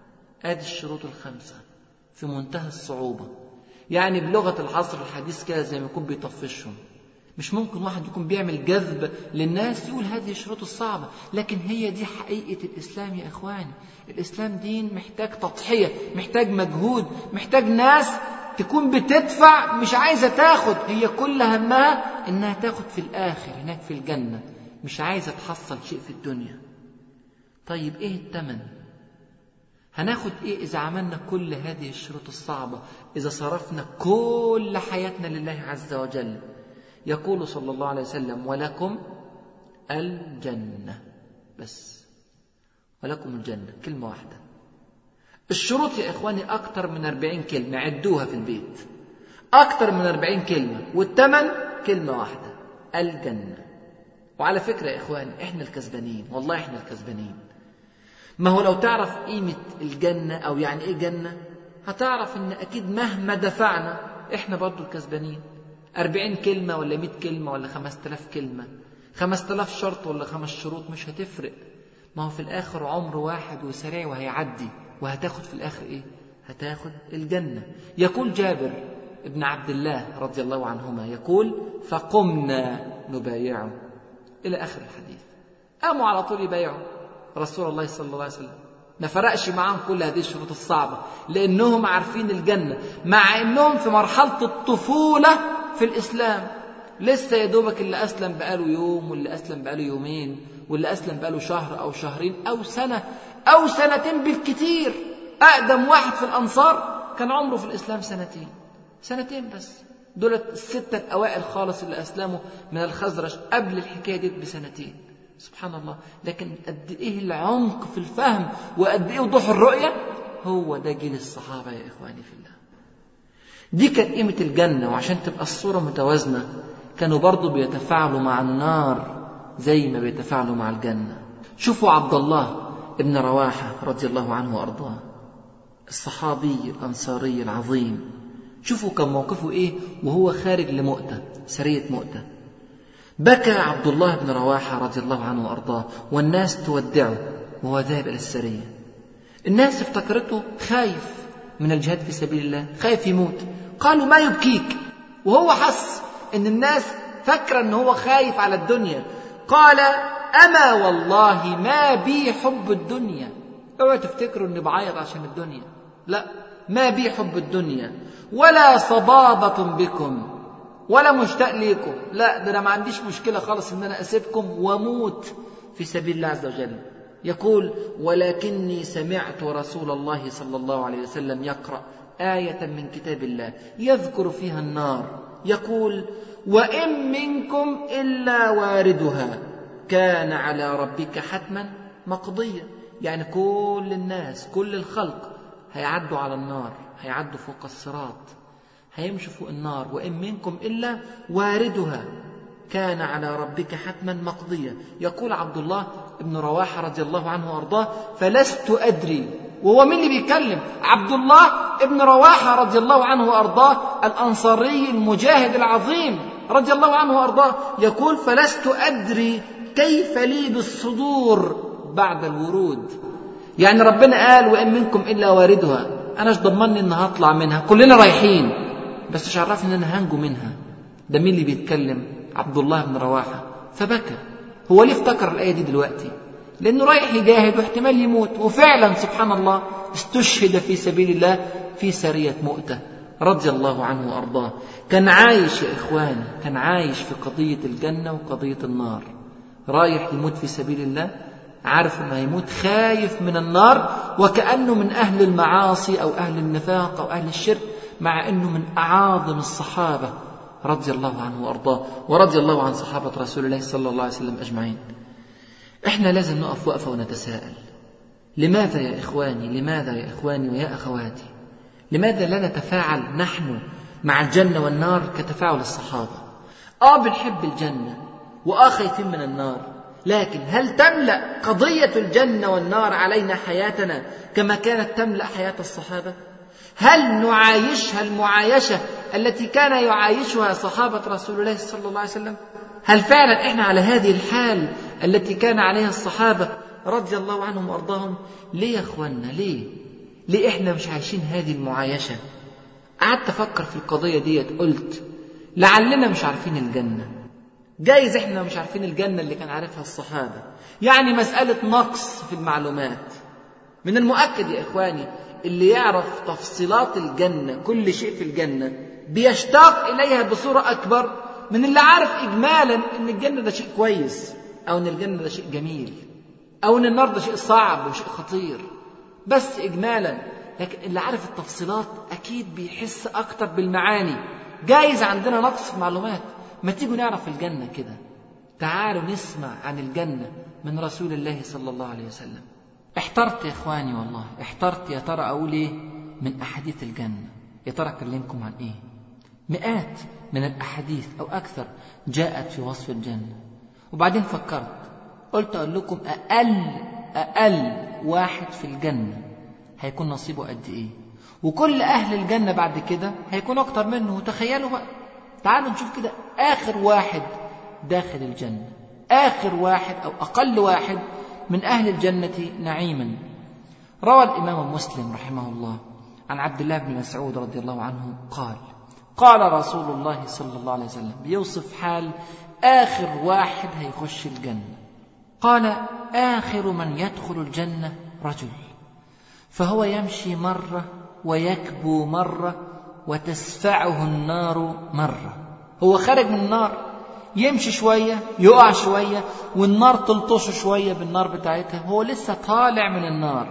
ادي الشروط الخمسه في منتهى الصعوبه يعني بلغة العصر الحديث كده زي ما يكون بيطفشهم مش ممكن واحد يكون بيعمل جذب للناس يقول هذه الشروط الصعبة لكن هي دي حقيقة الإسلام يا إخواني الإسلام دين محتاج تضحية محتاج مجهود محتاج ناس تكون بتدفع مش عايزة تاخد هي كل همها إنها تاخد في الآخر هناك في الجنة مش عايزة تحصل شيء في الدنيا طيب إيه الثمن هناخد ايه اذا عملنا كل هذه الشروط الصعبه اذا صرفنا كل حياتنا لله عز وجل يقول صلى الله عليه وسلم ولكم الجنه بس ولكم الجنه كلمه واحده الشروط يا اخواني اكتر من أربعين كلمه عدوها في البيت اكتر من أربعين كلمه والثمن كلمه واحده الجنه وعلى فكره يا اخواني احنا الكسبانين والله احنا الكسبانين ما هو لو تعرف قيمة الجنة أو يعني إيه جنة هتعرف إن أكيد مهما دفعنا إحنا برضو الكسبانين أربعين كلمة ولا مئة كلمة ولا خمس تلاف كلمة خمس تلاف شرط ولا خمس شروط مش هتفرق ما هو في الآخر عمر واحد وسريع وهيعدي وهتاخد في الآخر إيه هتاخد الجنة يقول جابر ابن عبد الله رضي الله عنهما يقول فقمنا نبايعه إلى آخر الحديث قاموا على طول يبايعوا رسول الله صلى الله عليه وسلم ما فرقش معاهم كل هذه الشروط الصعبة لأنهم عارفين الجنة مع أنهم في مرحلة الطفولة في الإسلام لسه يا دوبك اللي أسلم بقاله يوم واللي أسلم بقاله يومين واللي أسلم بقاله شهر أو شهرين أو سنة أو سنتين بالكتير أقدم واحد في الأنصار كان عمره في الإسلام سنتين سنتين بس دول الستة الأوائل خالص اللي أسلموا من الخزرج قبل الحكاية دي بسنتين سبحان الله لكن قد ايه العمق في الفهم وقد ايه وضوح الرؤيه هو ده جيل الصحابه يا اخواني في الله دي كانت قيمه الجنه وعشان تبقى الصوره متوازنه كانوا برضو بيتفاعلوا مع النار زي ما بيتفاعلوا مع الجنه شوفوا عبد الله ابن رواحه رضي الله عنه وارضاه الصحابي الانصاري العظيم شوفوا كان موقفه ايه وهو خارج لمؤته سريه مؤته بكى عبد الله بن رواحة رضي الله عنه وأرضاه والناس تودعه وهو ذاهب إلى السرية الناس افتكرته خايف من الجهاد في سبيل الله خايف يموت قالوا ما يبكيك وهو حس ان الناس فاكرة ان هو خايف على الدنيا قال أما والله ما بي حب الدنيا اوعوا تفتكروا اني بعيط عشان الدنيا لا ما بي حب الدنيا ولا صبابة بكم ولا مشتاق ليكم لا ده انا ما عنديش مشكلة خالص ان انا اسيبكم واموت في سبيل الله عز وجل يقول ولكني سمعت رسول الله صلى الله عليه وسلم يقرأ آية من كتاب الله يذكر فيها النار يقول وإن منكم إلا واردها كان على ربك حتما مقضيا يعني كل الناس كل الخلق هيعدوا على النار هيعدوا فوق الصراط هيمشوا فوق النار وإن منكم إلا واردها كان على ربك حتما مقضيا يقول عبد الله بن رواحة رضي الله عنه وأرضاه فلست أدري وهو مين اللي بيتكلم عبد الله بن رواحة رضي الله عنه وأرضاه الأنصاري المجاهد العظيم رضي الله عنه وأرضاه يقول فلست أدري كيف لي بالصدور بعد الورود يعني ربنا قال وإن منكم إلا واردها أنا مش ضمني إن هطلع منها كلنا رايحين بس مش عرفني إن أنا هنجو منها ده مين اللي بيتكلم عبد الله بن رواحة فبكى هو ليه افتكر الآية دي دلوقتي لأنه رايح يجاهد واحتمال يموت وفعلا سبحان الله استشهد في سبيل الله في سرية مؤتة رضي الله عنه وأرضاه كان عايش يا إخواني كان عايش في قضية الجنة وقضية النار رايح يموت في سبيل الله عارف انه هيموت خايف من النار وكأنه من أهل المعاصي أو أهل النفاق أو أهل الشرك مع أنه من أعاظم الصحابة رضي الله عنه وأرضاه ورضي الله عن صحابة رسول الله صلى الله عليه وسلم أجمعين احنا لازم نقف وقفة ونتساءل لماذا يا إخواني لماذا يا إخواني ويا أخواتي لماذا لا نتفاعل نحن مع الجنة والنار كتفاعل الصحابة آه بنحب الجنة وآه خايفين من النار لكن هل تملأ قضية الجنة والنار علينا حياتنا كما كانت تملأ حياة الصحابة هل نعايشها المعايشة التي كان يعايشها صحابة رسول الله صلى الله عليه وسلم هل فعلا احنا على هذه الحال التي كان عليها الصحابة رضي الله عنهم وارضاهم ليه يا اخوانا ليه ليه احنا مش عايشين هذه المعايشة قعدت افكر في القضية ديت قلت لعلنا مش عارفين الجنة جايز احنا مش عارفين الجنة اللي كان عارفها الصحابة يعني مسألة نقص في المعلومات من المؤكد يا إخواني اللي يعرف تفصيلات الجنة كل شيء في الجنة بيشتاق إليها بصورة أكبر من اللي عارف إجمالا إن الجنة ده شيء كويس أو إن الجنة ده شيء جميل أو إن النار ده شيء صعب وشيء خطير بس إجمالا لكن اللي عارف التفصيلات أكيد بيحس أكتر بالمعاني جايز عندنا نقص في المعلومات ما تيجوا نعرف الجنة كده تعالوا نسمع عن الجنة من رسول الله صلى الله عليه وسلم احترت يا اخواني والله احترت يا ترى اقول ايه من احاديث الجنة يا ترى اكلمكم عن ايه مئات من الاحاديث او اكثر جاءت في وصف الجنة وبعدين فكرت قلت اقول لكم اقل اقل واحد في الجنة هيكون نصيبه قد ايه وكل اهل الجنة بعد كده هيكون اكتر منه تخيلوا بقى تعالوا نشوف كده آخر واحد داخل الجنة آخر واحد أو أقل واحد من أهل الجنة نعيما روى الإمام مسلم رحمه الله عن عبد الله بن مسعود رضي الله عنه قال قال رسول الله صلى الله عليه وسلم بيوصف حال آخر واحد هيخش الجنة قال آخر من يدخل الجنة رجل فهو يمشي مرة ويكبو مرة وتسفعه النار مرة هو خارج من النار يمشي شوية يقع شوية والنار تلطشه شوية بالنار بتاعتها هو لسه طالع من النار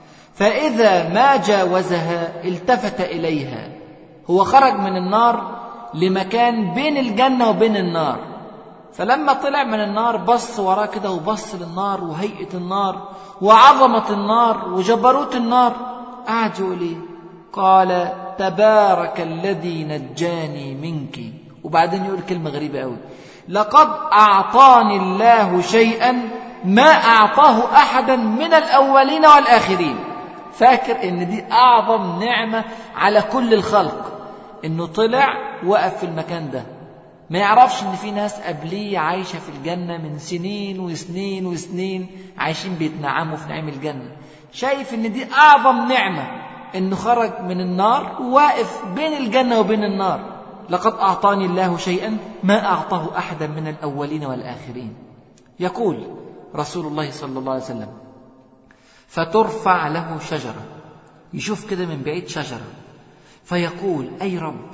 فإذا ما جاوزها التفت إليها هو خرج من النار لمكان بين الجنة وبين النار فلما طلع من النار بص وراه كده وبص للنار وهيئة النار وعظمة النار وجبروت النار قعد يقول ايه قال تبارك الذي نجاني منك وبعدين يقول كلمة غريبة قوي لقد أعطاني الله شيئا ما أعطاه أحدا من الأولين والآخرين فاكر إن دي أعظم نعمة على كل الخلق إنه طلع وقف في المكان ده ما يعرفش إن في ناس قبليه عايشة في الجنة من سنين وسنين وسنين عايشين بيتنعموا في نعيم الجنة شايف إن دي أعظم نعمة إنه خرج من النار وواقف بين الجنة وبين النار لقد أعطاني الله شيئا ما أعطاه أحدا من الأولين والآخرين يقول رسول الله صلى الله عليه وسلم فترفع له شجرة يشوف كده من بعيد شجرة فيقول أي رب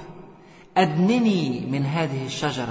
أدنني من هذه الشجرة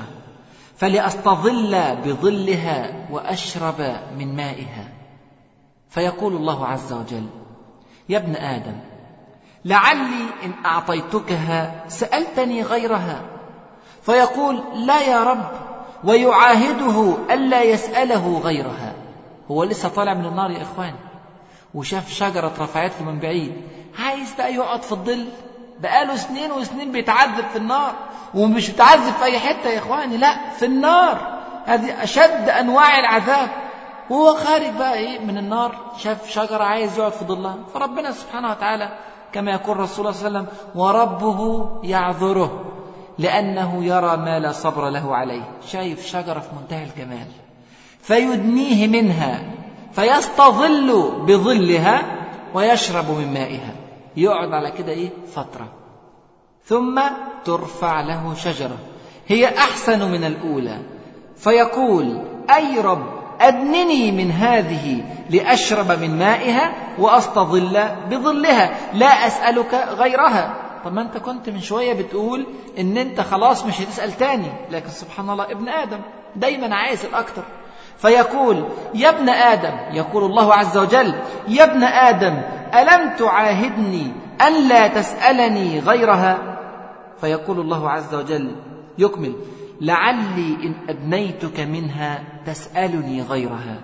فلأستظل بظلها وأشرب من مائها فيقول الله عز وجل يا ابن آدم لعلي إن أعطيتكها سألتني غيرها فيقول لا يا رب ويعاهده ألا يسأله غيرها هو لسه طالع من النار يا إخوان وشاف شجرة رفعت له من بعيد عايز بقى يقعد في الظل بقاله سنين وسنين بيتعذب في النار ومش بيتعذب في أي حتة يا إخواني لا في النار هذه أشد أنواع العذاب وهو خارج بقى إيه من النار شاف شجرة عايز يقعد في ظلها فربنا سبحانه وتعالى كما يقول الرسول صلى الله عليه وسلم وربه يعذره لأنه يرى ما لا صبر له عليه شايف شجرة في منتهى الجمال فيدنيه منها فيستظل بظلها ويشرب من مائها يقعد على كده ايه فترة ثم ترفع له شجرة هي أحسن من الأولى فيقول أي رب أدنني من هذه لأشرب من مائها وأستظل بظلها لا أسألك غيرها طب ما أنت كنت من شوية بتقول إن أنت خلاص مش هتسأل تاني لكن سبحان الله ابن آدم دايما عايز الأكتر فيقول يا ابن آدم يقول الله عز وجل يا ابن آدم ألم تعاهدني أن لا تسألني غيرها فيقول الله عز وجل يكمل لعلي إن أدنيتك منها تسألني غيرها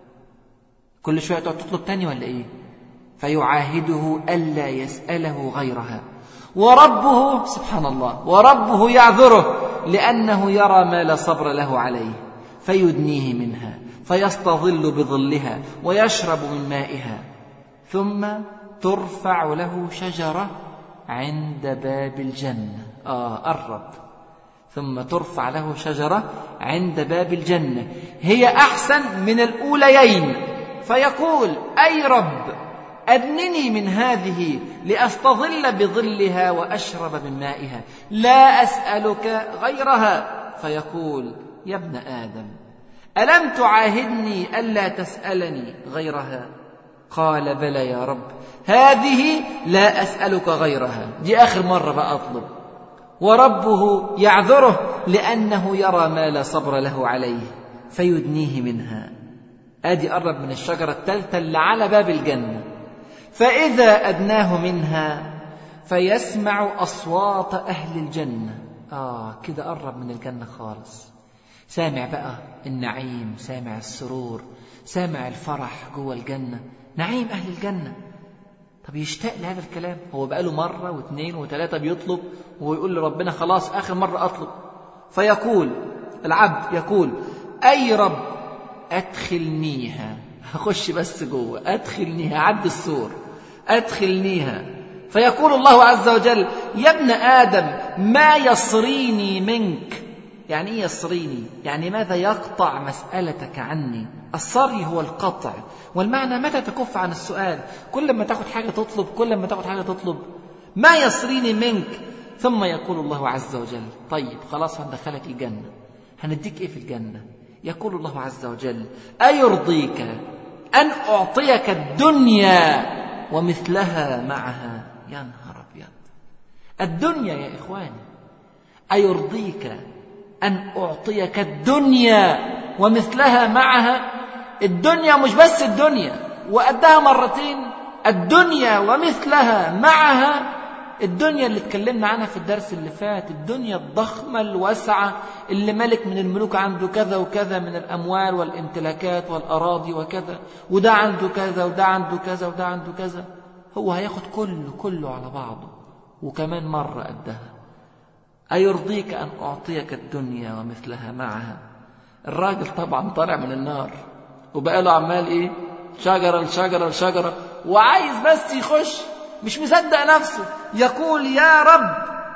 كل شوية تقعد تطلب تاني ولا إيه فيعاهده ألا يسأله غيرها وربه سبحان الله وربه يعذره لأنه يرى ما لا صبر له عليه فيدنيه منها فيستظل بظلها ويشرب من مائها ثم ترفع له شجرة عند باب الجنة آه قرب ثم ترفع له شجرة عند باب الجنة هي أحسن من الأوليين فيقول أي رب أدنني من هذه لأستظل بظلها وأشرب من مائها لا أسألك غيرها فيقول يا ابن آدم ألم تعاهدني ألا تسألني غيرها قال بلى يا رب هذه لا أسألك غيرها دي آخر مرة بقى أطلب وربه يعذره لأنه يرى ما لا صبر له عليه فيدنيه منها آدي قرب من الشجرة الثالثة اللي على باب الجنة فإذا أدناه منها فيسمع أصوات أهل الجنة آه كده قرب من الجنة خالص سامع بقى النعيم سامع السرور سامع الفرح جوه الجنة نعيم أهل الجنة طب يشتاق لهذا الكلام هو بقاله مرة واثنين وثلاثة بيطلب ويقول لربنا خلاص آخر مرة أطلب فيقول العبد يقول أي رب أدخلنيها هخش بس جوه أدخلنيها عد السور أدخلنيها فيقول الله عز وجل يا ابن آدم ما يصريني منك يعني ايه يصريني يعني ماذا يقطع مسألتك عني الصري هو القطع والمعنى متى تكف عن السؤال كل ما تاخد حاجة تطلب كل ما تاخد حاجة تطلب ما يصريني منك ثم يقول الله عز وجل طيب خلاص هندخلك الجنة هنديك ايه في الجنة يقول الله عز وجل أيرضيك أن أعطيك الدنيا ومثلها معها يا نهار أبيض الدنيا يا إخواني أيرضيك أن أعطيك الدنيا ومثلها معها الدنيا مش بس الدنيا وقدها مرتين الدنيا ومثلها معها الدنيا اللي اتكلمنا عنها في الدرس اللي فات الدنيا الضخمة الواسعة اللي ملك من الملوك عنده كذا وكذا من الأموال والامتلاكات والأراضي وكذا وده عنده كذا وده عنده كذا وده عنده كذا هو هياخد كله كله على بعضه وكمان مرة قدها أيرضيك أن أعطيك الدنيا ومثلها معها الراجل طبعا طالع من النار وبقى له عمال إيه شجرة لشجرة لشجرة وعايز بس يخش مش مصدق نفسه يقول يا رب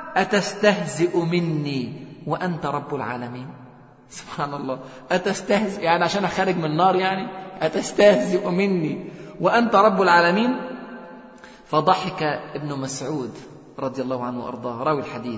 أتستهزئ مني وأنت رب العالمين سبحان الله أتستهزئ يعني عشان خارج من النار يعني أتستهزئ مني وأنت رب العالمين فضحك ابن مسعود رضي الله عنه وأرضاه راوي الحديث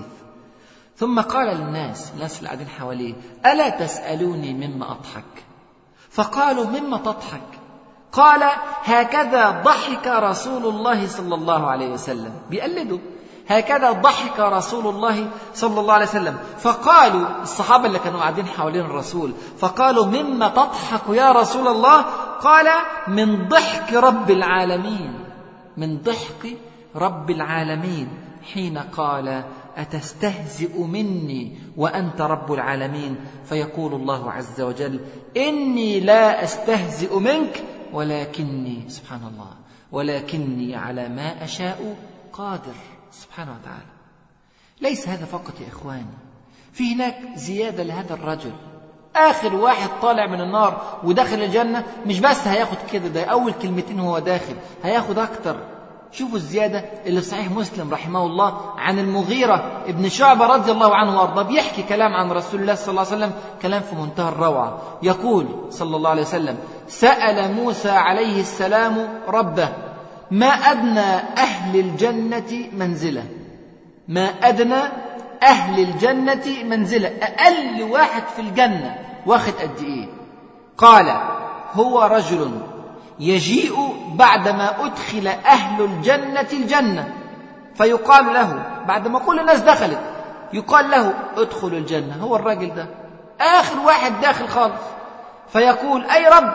ثم قال للناس الناس اللي قاعدين حواليه ألا تسألوني مما أضحك فقالوا مما تضحك قال هكذا ضحك رسول الله صلى الله عليه وسلم بيقلدوا هكذا ضحك رسول الله صلى الله عليه وسلم فقالوا الصحابة اللي كانوا قاعدين حوالين الرسول فقالوا مما تضحك يا رسول الله قال من ضحك رب العالمين من ضحك رب العالمين حين قال أتستهزئ مني وأنت رب العالمين فيقول الله عز وجل إني لا أستهزئ منك ولكني سبحان الله ولكني على ما أشاء قادر سبحانه وتعالى ليس هذا فقط يا إخواني في هناك زيادة لهذا الرجل آخر واحد طالع من النار وداخل الجنة مش بس هياخد كده ده أول كلمتين هو داخل هياخد أكتر شوفوا الزيادة اللي في صحيح مسلم رحمه الله عن المغيرة ابن شعبة رضي الله عنه وأرضاه بيحكي كلام عن رسول الله صلى الله عليه وسلم كلام في منتهى الروعة يقول صلى الله عليه وسلم سأل موسى عليه السلام ربه ما أدنى أهل الجنة منزلة ما أدنى أهل الجنة منزلة أقل واحد في الجنة واخد قد إيه قال هو رجل يجيء بعدما أدخل أهل الجنة الجنة فيقال له بعد ما كل الناس دخلت يقال له ادخل الجنة هو الراجل ده آخر واحد داخل خالص فيقول أي رب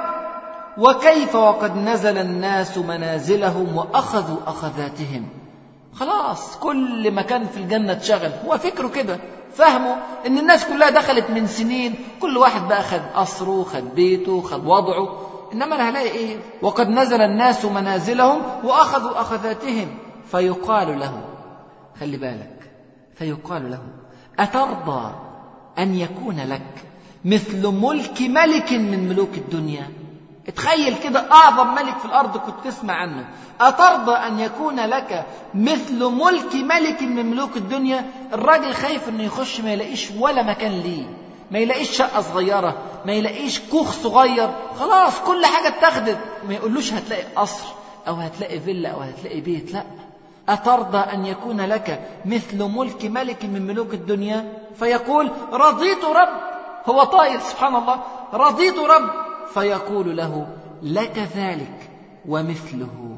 وكيف وقد نزل الناس منازلهم وأخذوا أخذاتهم خلاص كل مكان في الجنة اتشغل هو فكره كده فهمه ان الناس كلها دخلت من سنين كل واحد بقى خد قصره خد بيته خد وضعه انما انا هلاقي ايه وقد نزل الناس منازلهم واخذوا اخذاتهم فيقال له خلي بالك فيقال له اترضى ان يكون لك مثل ملك ملك من ملوك الدنيا اتخيل كده اعظم ملك في الارض كنت تسمع عنه اترضى ان يكون لك مثل ملك ملك من ملوك الدنيا الراجل خايف انه يخش ما يلاقيش ولا مكان ليه ما يلاقيش شقه صغيره ما يلاقيش كوخ صغير خلاص كل حاجه اتاخدت ما يقولوش هتلاقي قصر او هتلاقي فيلا او هتلاقي بيت لا أترضى أن يكون لك مثل ملك ملك من ملوك الدنيا فيقول رضيت رب هو طاير سبحان الله رضيت رب فيقول له لك ذلك ومثله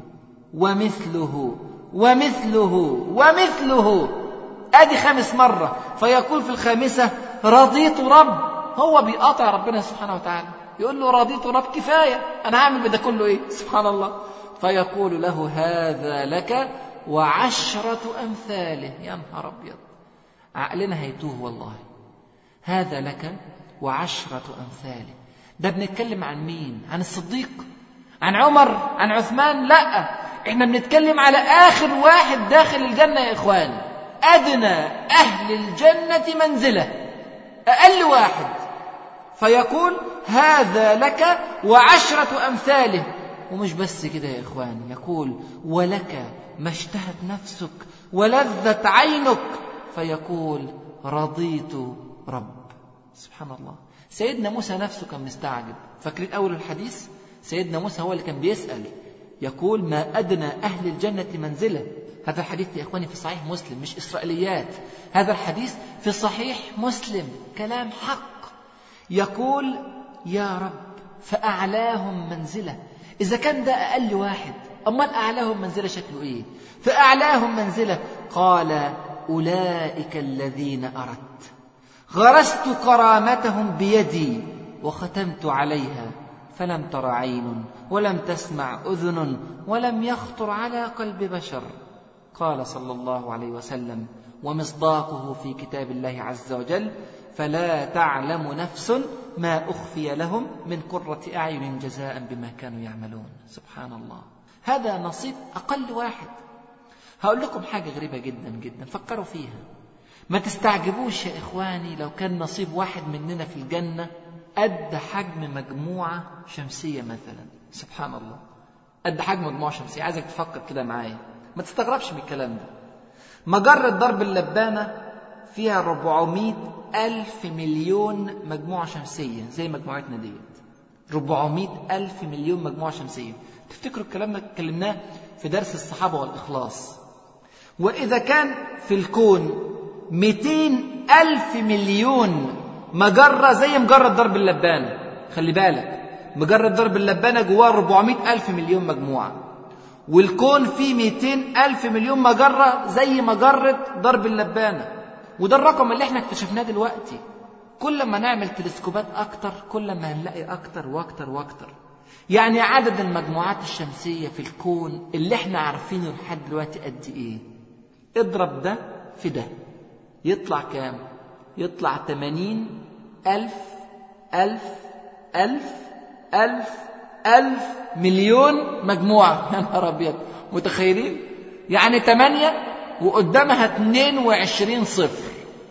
ومثله ومثله ومثله ادي خامس مره فيقول في الخامسه رضيت رب هو بيقاطع ربنا سبحانه وتعالى يقول له رضيت رب كفايه انا هعمل بده كله ايه سبحان الله فيقول له هذا لك وعشره امثاله يا نهار ابيض عقلنا هيتوه والله هذا لك وعشره امثاله ده بنتكلم عن مين عن الصديق عن عمر عن عثمان لا احنا بنتكلم على اخر واحد داخل الجنه يا اخوان ادنى اهل الجنه منزله اقل واحد فيقول هذا لك وعشره امثاله ومش بس كده يا اخوان يقول ولك ما اشتهت نفسك ولذت عينك فيقول رضيت رب سبحان الله سيدنا موسى نفسه كان مستعجب فاكرين أول الحديث سيدنا موسى هو اللي كان بيسأل يقول ما أدنى أهل الجنة منزلة هذا الحديث يا إخواني في صحيح مسلم مش إسرائيليات هذا الحديث في صحيح مسلم كلام حق يقول يا رب فأعلاهم منزلة إذا كان ده أقل واحد أمال أعلاهم منزلة شكله إيه فأعلاهم منزلة قال أولئك الذين أردت غرست كرامتهم بيدي وختمت عليها فلم تر عين ولم تسمع اذن ولم يخطر على قلب بشر قال صلى الله عليه وسلم ومصداقه في كتاب الله عز وجل فلا تعلم نفس ما اخفي لهم من قره اعين جزاء بما كانوا يعملون سبحان الله هذا نصيب اقل واحد هقول لكم حاجه غريبه جدا جدا فكروا فيها ما تستعجبوش يا إخواني لو كان نصيب واحد مننا في الجنة قد حجم مجموعة شمسية مثلا سبحان الله قد حجم مجموعة شمسية عايزك تفكر كده معايا ما تستغربش من الكلام ده مجرة ضرب اللبانة فيها 400 ألف مليون مجموعة شمسية زي مجموعتنا ديت 400 ألف مليون مجموعة شمسية تفتكروا الكلام ده اتكلمناه في درس الصحابة والإخلاص وإذا كان في الكون 200 ألف مليون مجرة زي مجرة ضرب اللبانة خلي بالك مجرة درب اللبانة جواه 400 ألف مليون مجموعة والكون فيه 200 ألف مليون مجرة زي مجرة درب اللبانة وده الرقم اللي احنا اكتشفناه دلوقتي كل ما نعمل تلسكوبات أكتر كل ما هنلاقي أكتر وأكتر وأكتر يعني عدد المجموعات الشمسية في الكون اللي احنا عارفينه لحد دلوقتي قد ايه اضرب ده في ده يطلع كام يطلع 80 ألف ألف ألف ألف ألف مليون مجموعة يا نهار أبيض متخيلين يعني 8 وقدامها 22 صفر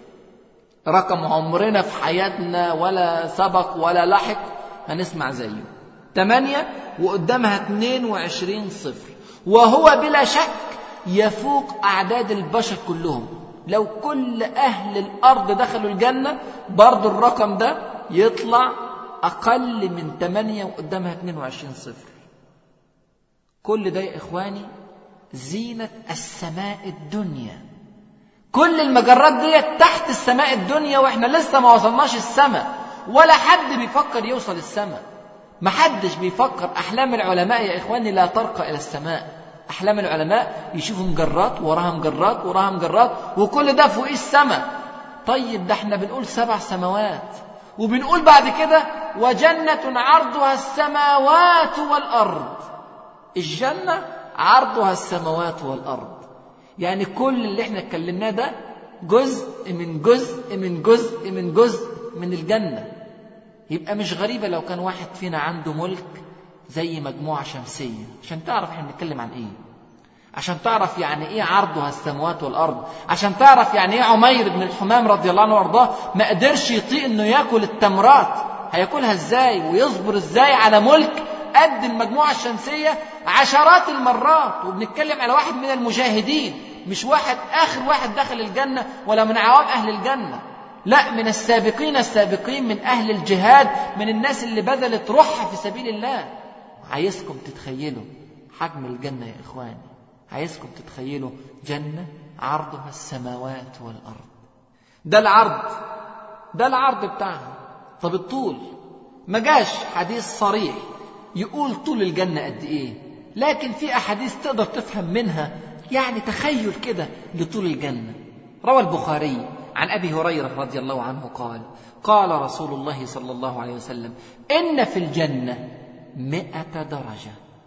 رقم عمرنا في حياتنا ولا سبق ولا لحق هنسمع زيه 8 وقدامها 22 صفر وهو بلا شك يفوق أعداد البشر كلهم لو كل أهل الأرض دخلوا الجنة برضو الرقم ده يطلع أقل من 8 وقدامها 22 صفر كل ده يا إخواني زينة السماء الدنيا كل المجرات دي تحت السماء الدنيا واحنا لسه ما وصلناش السماء ولا حد بيفكر يوصل السماء ما حدش بيفكر أحلام العلماء يا إخواني لا ترقى إلى السماء أحلام العلماء يشوفوا مجرات وراها مجرات وراها مجرات وكل ده فوق السماء طيب ده احنا بنقول سبع سماوات وبنقول بعد كده وجنة عرضها السماوات والأرض الجنة عرضها السماوات والأرض يعني كل اللي احنا اتكلمناه ده جزء من جزء من جزء من جزء من الجنة يبقى مش غريبة لو كان واحد فينا عنده ملك زي مجموعة شمسية عشان تعرف احنا بنتكلم عن ايه عشان تعرف يعني ايه عرضها السماوات والارض عشان تعرف يعني ايه عمير بن الحمام رضي الله عنه وارضاه ما قدرش يطيق انه ياكل التمرات هياكلها ازاي ويصبر ازاي على ملك قد المجموعة الشمسية عشرات المرات وبنتكلم على واحد من المجاهدين مش واحد آخر واحد دخل الجنة ولا من عوام أهل الجنة لا من السابقين السابقين من أهل الجهاد من الناس اللي بذلت روحها في سبيل الله عايزكم تتخيلوا حجم الجنة يا إخواني عايزكم تتخيلوا جنة عرضها السماوات والأرض ده العرض ده العرض بتاعها طب الطول ما جاش حديث صريح يقول طول الجنة قد إيه لكن في أحاديث تقدر تفهم منها يعني تخيل كده لطول الجنة روى البخاري عن أبي هريرة رضي الله عنه قال قال رسول الله صلى الله عليه وسلم إن في الجنة مئة درجة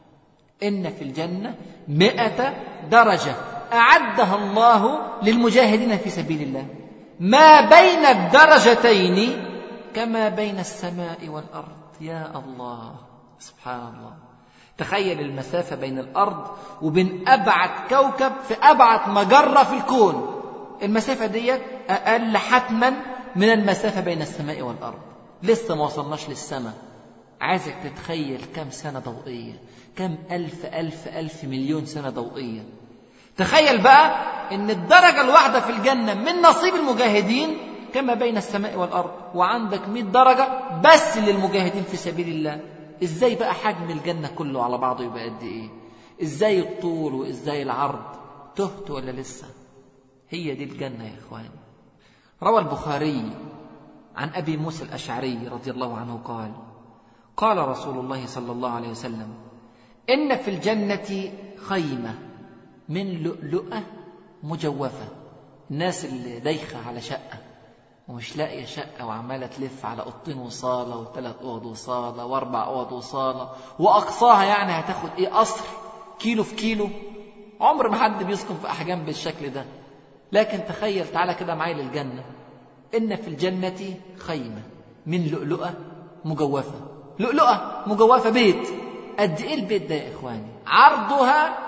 إن في الجنة مئة درجة أعدها الله للمجاهدين في سبيل الله ما بين الدرجتين كما بين السماء والأرض يا الله سبحان الله تخيل المسافة بين الأرض وبين أبعد كوكب في أبعد مجرة في الكون المسافة ديت أقل حتما من المسافة بين السماء والأرض لسه ما وصلناش للسماء عايزك تتخيل كم سنة ضوئية كم ألف ألف ألف مليون سنة ضوئية تخيل بقى ان الدرجة الواحدة في الجنة من نصيب المجاهدين كما بين السماء والأرض وعندك مئة درجة بس للمجاهدين في سبيل الله ازاي بقى حجم الجنة كله على بعضه يبقى قد ايه ازاي الطول وازاي العرض تهت ولا لسه هي دي الجنة يا اخواني روى البخاري عن ابي موسى الاشعري رضي الله عنه قال قال رسول الله صلى الله عليه وسلم ان في الجنة خيمة من لؤلؤة مجوفة الناس اللي دايخة على شقة ومش لاقية شقة وعمالة تلف على أوضتين وصالة وثلاث أوض وصالة وأربع أوض وصالة وأقصاها يعني هتاخد إيه قصر كيلو في كيلو عمر ما حد بيسكن في أحجام بالشكل ده لكن تخيل تعالى كده معايا للجنة إن في الجنة خيمة من لؤلؤة مجوفة لؤلؤة مجوفة بيت قد إيه البيت ده يا إخواني عرضها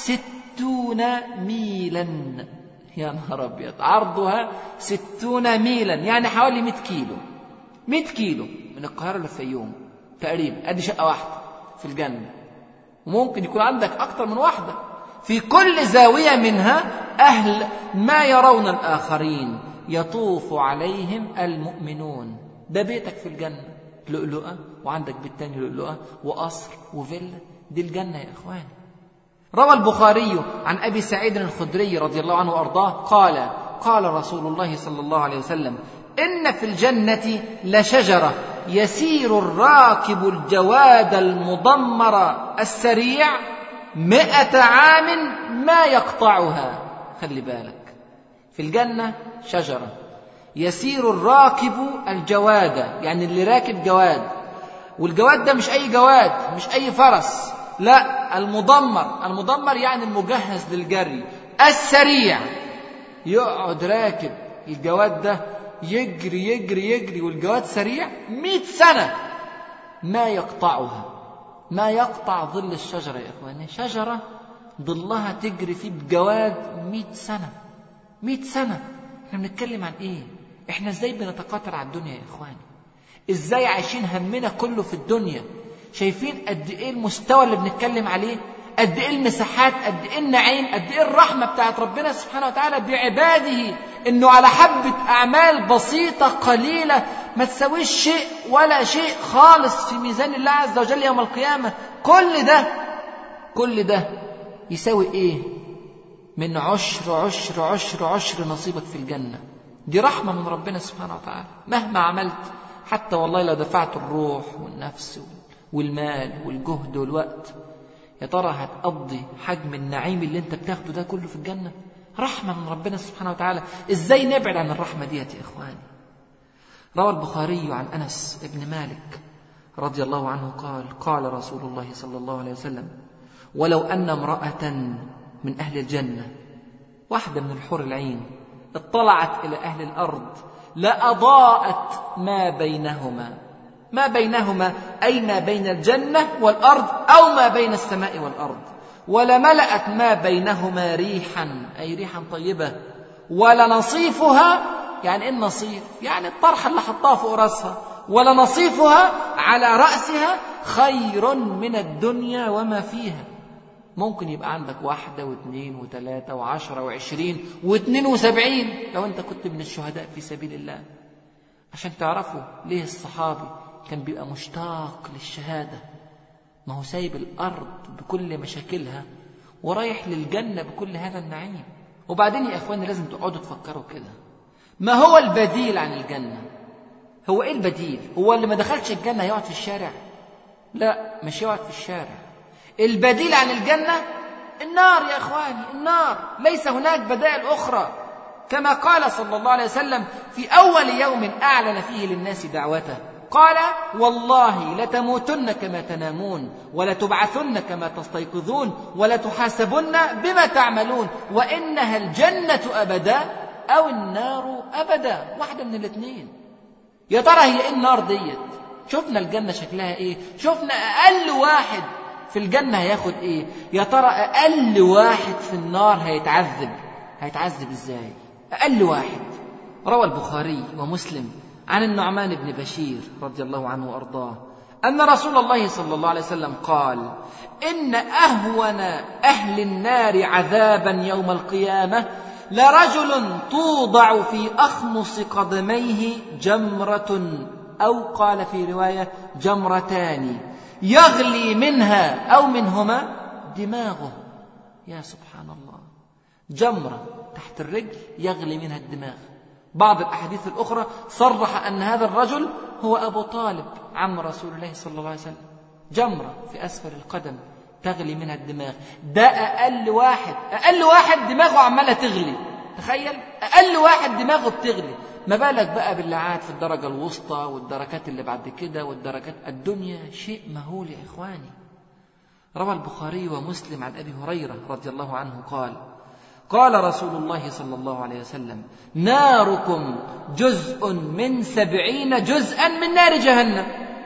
ستون ميلا يا نهار أبيض عرضها ستون ميلا يعني حوالي 100 كيلو 100 كيلو من القاهرة للفيوم تقريبا أدي شقة واحدة في الجنة وممكن يكون عندك أكتر من واحدة في كل زاوية منها أهل ما يرون الآخرين يطوف عليهم المؤمنون ده بيتك في الجنة لؤلؤة وعندك بيت تاني لؤلؤة وقصر وفيلا دي الجنة يا إخواني روى البخاري عن ابي سعيد الخدري رضي الله عنه وارضاه قال قال رسول الله صلى الله عليه وسلم إن في الجنة لشجرة يسير الراكب الجواد المضمر السريع مئة عام ما يقطعها خلي بالك في الجنة شجرة يسير الراكب الجواد يعني اللي راكب جواد والجواد ده مش أي جواد مش أي فرس لا المضمر المضمر يعني المجهز للجري السريع يقعد راكب الجواد ده يجري يجري يجري والجواد سريع مئة سنة ما يقطعها ما يقطع ظل الشجرة يا إخواني شجرة ظلها تجري فيه بجواد مئة سنة مئة سنة احنا بنتكلم عن ايه احنا ازاي بنتقاتل على الدنيا يا إخواني ازاي عايشين همنا كله في الدنيا شايفين قد ايه المستوى اللي بنتكلم عليه قد ايه المساحات قد ايه النعيم قد ايه الرحمه بتاعت ربنا سبحانه وتعالى بعباده انه على حبه اعمال بسيطه قليله ما تساويش شيء ولا شيء خالص في ميزان الله عز وجل يوم القيامه كل ده كل ده يساوي ايه من عشر عشر عشر عشر نصيبك في الجنه دي رحمه من ربنا سبحانه وتعالى مهما عملت حتى والله لو دفعت الروح والنفس والمال والجهد والوقت يا ترى هتقضي حجم النعيم اللي انت بتاخده ده كله في الجنة رحمة من ربنا سبحانه وتعالى ازاي نبعد عن الرحمة ديت يا اخواني روى البخاري عن انس بن مالك رضي الله عنه قال قال رسول الله صلى الله عليه وسلم ولو ان امرأة من اهل الجنة واحدة من الحور العين اطلعت الى اهل الارض لأضاءت ما بينهما ما بينهما أي ما بين الجنة والأرض أو ما بين السماء والأرض ولملأت ما بينهما ريحا أي ريحا طيبة ولنصيفها يعني إيه النصيف يعني الطرحة اللي حطها فوق رأسها ولنصيفها على رأسها خير من الدنيا وما فيها ممكن يبقى عندك واحدة واثنين وثلاثة وعشرة وعشرين واثنين وسبعين لو أنت كنت من الشهداء في سبيل الله عشان تعرفوا ليه الصحابي كان بيبقى مشتاق للشهادة ما هو سايب الأرض بكل مشاكلها ورايح للجنة بكل هذا النعيم وبعدين يا إخواني لازم تقعدوا تفكروا كده ما هو البديل عن الجنة هو إيه البديل هو اللي ما دخلش الجنة يقعد في الشارع لا مش يقعد في الشارع البديل عن الجنة النار يا إخواني النار ليس هناك بدائل أخرى كما قال صلى الله عليه وسلم في أول يوم أعلن فيه للناس دعوته قال والله لتموتن كما تنامون ولتبعثن كما تستيقظون ولتحاسبن بما تعملون وإنها الجنة أبدا أو النار أبدا واحدة من الاثنين يا ترى هي إيه النار ديت شفنا الجنة شكلها إيه شفنا أقل واحد في الجنة هياخد إيه يا ترى أقل واحد في النار هيتعذب هيتعذب إزاي أقل واحد روى البخاري ومسلم عن النعمان بن بشير رضي الله عنه وأرضاه أن رسول الله صلى الله عليه وسلم قال إن أهون أهل النار عذابا يوم القيامة لرجل توضع في أخمص قدميه جمرة أو قال في رواية جمرتان يغلي منها أو منهما دماغه يا سبحان الله جمرة تحت الرجل يغلي منها الدماغ بعض الأحاديث الأخرى صرح أن هذا الرجل هو أبو طالب عم رسول الله صلى الله عليه وسلم جمرة في أسفل القدم تغلي منها الدماغ ده أقل واحد أقل واحد دماغه عمالة تغلي تخيل أقل واحد دماغه بتغلي ما بالك بقى باللي قاعد في الدرجة الوسطى والدركات اللي بعد كده والدركات الدنيا شيء مهول يا إخواني روى البخاري ومسلم عن أبي هريرة رضي الله عنه قال قال رسول الله صلى الله عليه وسلم ناركم جزء من سبعين جزءا من نار جهنم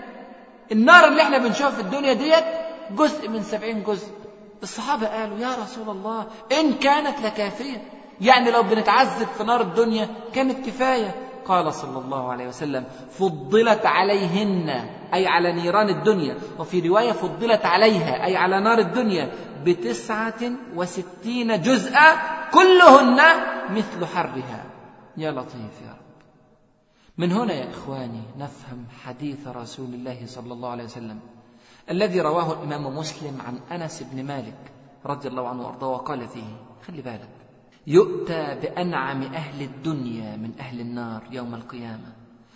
النار اللي احنا بنشوفها في الدنيا ديت جزء من سبعين جزء الصحابة قالوا يا رسول الله إن كانت لكافية يعني لو بنتعذب في نار الدنيا كانت كفاية قال صلى الله عليه وسلم فضلت عليهن أي على نيران الدنيا وفي رواية فضلت عليها أي على نار الدنيا بتسعة وستين جزءا كلهن مثل حرها يا لطيف يا رب من هنا يا إخواني نفهم حديث رسول الله صلى الله عليه وسلم الذي رواه الإمام مسلم عن أنس بن مالك رضي الله عنه وأرضاه وقال فيه خلي بالك يؤتى بأنعم أهل الدنيا من أهل النار يوم القيامة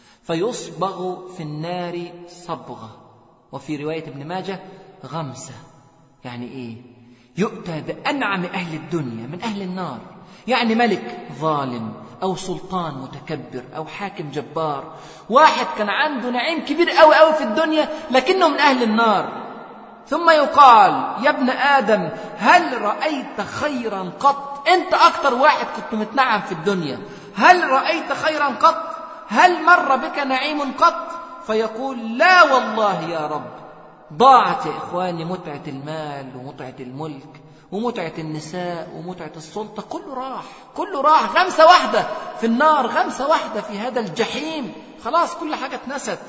فيصبغ في النار صبغة وفي رواية ابن ماجه غمسة يعني إيه يؤتى بأنعم أهل الدنيا من أهل النار يعني ملك ظالم أو سلطان متكبر أو حاكم جبار واحد كان عنده نعيم كبير أوي أوي في الدنيا لكنه من أهل النار ثم يقال يا ابن آدم هل رأيت خيرا قط أنت أكتر واحد كنت متنعم في الدنيا هل رأيت خيرا قط هل مر بك نعيم قط فيقول لا والله يا رب ضاعت يا إخواني متعة المال ومتعة الملك ومتعة النساء ومتعة السلطة كله راح كله راح غمسة واحدة في النار غمسة واحدة في هذا الجحيم خلاص كل حاجة اتنست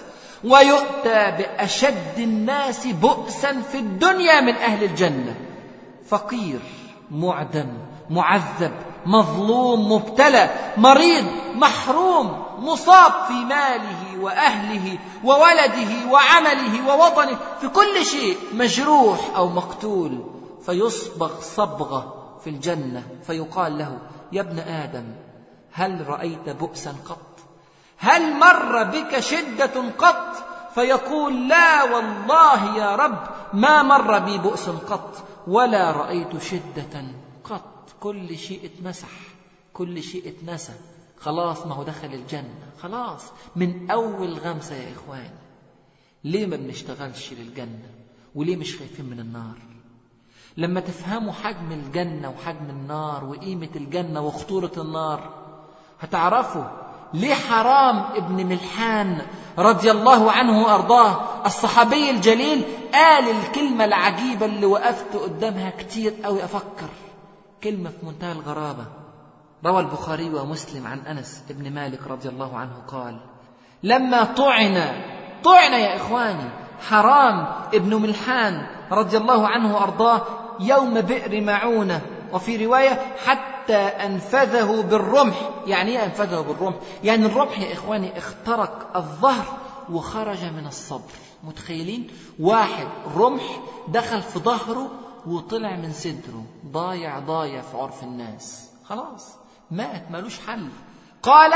ويؤتى بأشد الناس بؤسا في الدنيا من أهل الجنة فقير معدم معذب مظلوم مبتلى مريض محروم مصاب في ماله واهله وولده وعمله ووطنه في كل شيء مجروح او مقتول فيصبغ صبغه في الجنه فيقال له يا ابن ادم هل رايت بؤسا قط هل مر بك شده قط فيقول لا والله يا رب ما مر بي بؤس قط ولا رايت شده قط كل شيء اتمسح كل شيء اتنسى خلاص ما هو دخل الجنة خلاص من أول غمسة يا إخوان ليه ما بنشتغلش للجنة وليه مش خايفين من النار لما تفهموا حجم الجنة وحجم النار وقيمة الجنة وخطورة النار هتعرفوا ليه حرام ابن ملحان رضي الله عنه وأرضاه الصحابي الجليل قال الكلمة العجيبة اللي وقفت قدامها كتير أوي أفكر كلمة في منتهى الغرابة روى البخاري ومسلم عن أنس بن مالك رضي الله عنه قال لما طعن طعن يا إخواني حرام ابن ملحان رضي الله عنه وأرضاه يوم بئر معونة وفي رواية حتى أنفذه بالرمح يعني إيه أنفذه بالرمح يعني الرمح يا إخواني اخترق الظهر وخرج من الصبر متخيلين واحد رمح دخل في ظهره وطلع من صدره ضايع ضايع في عرف الناس خلاص مات ملوش حل قال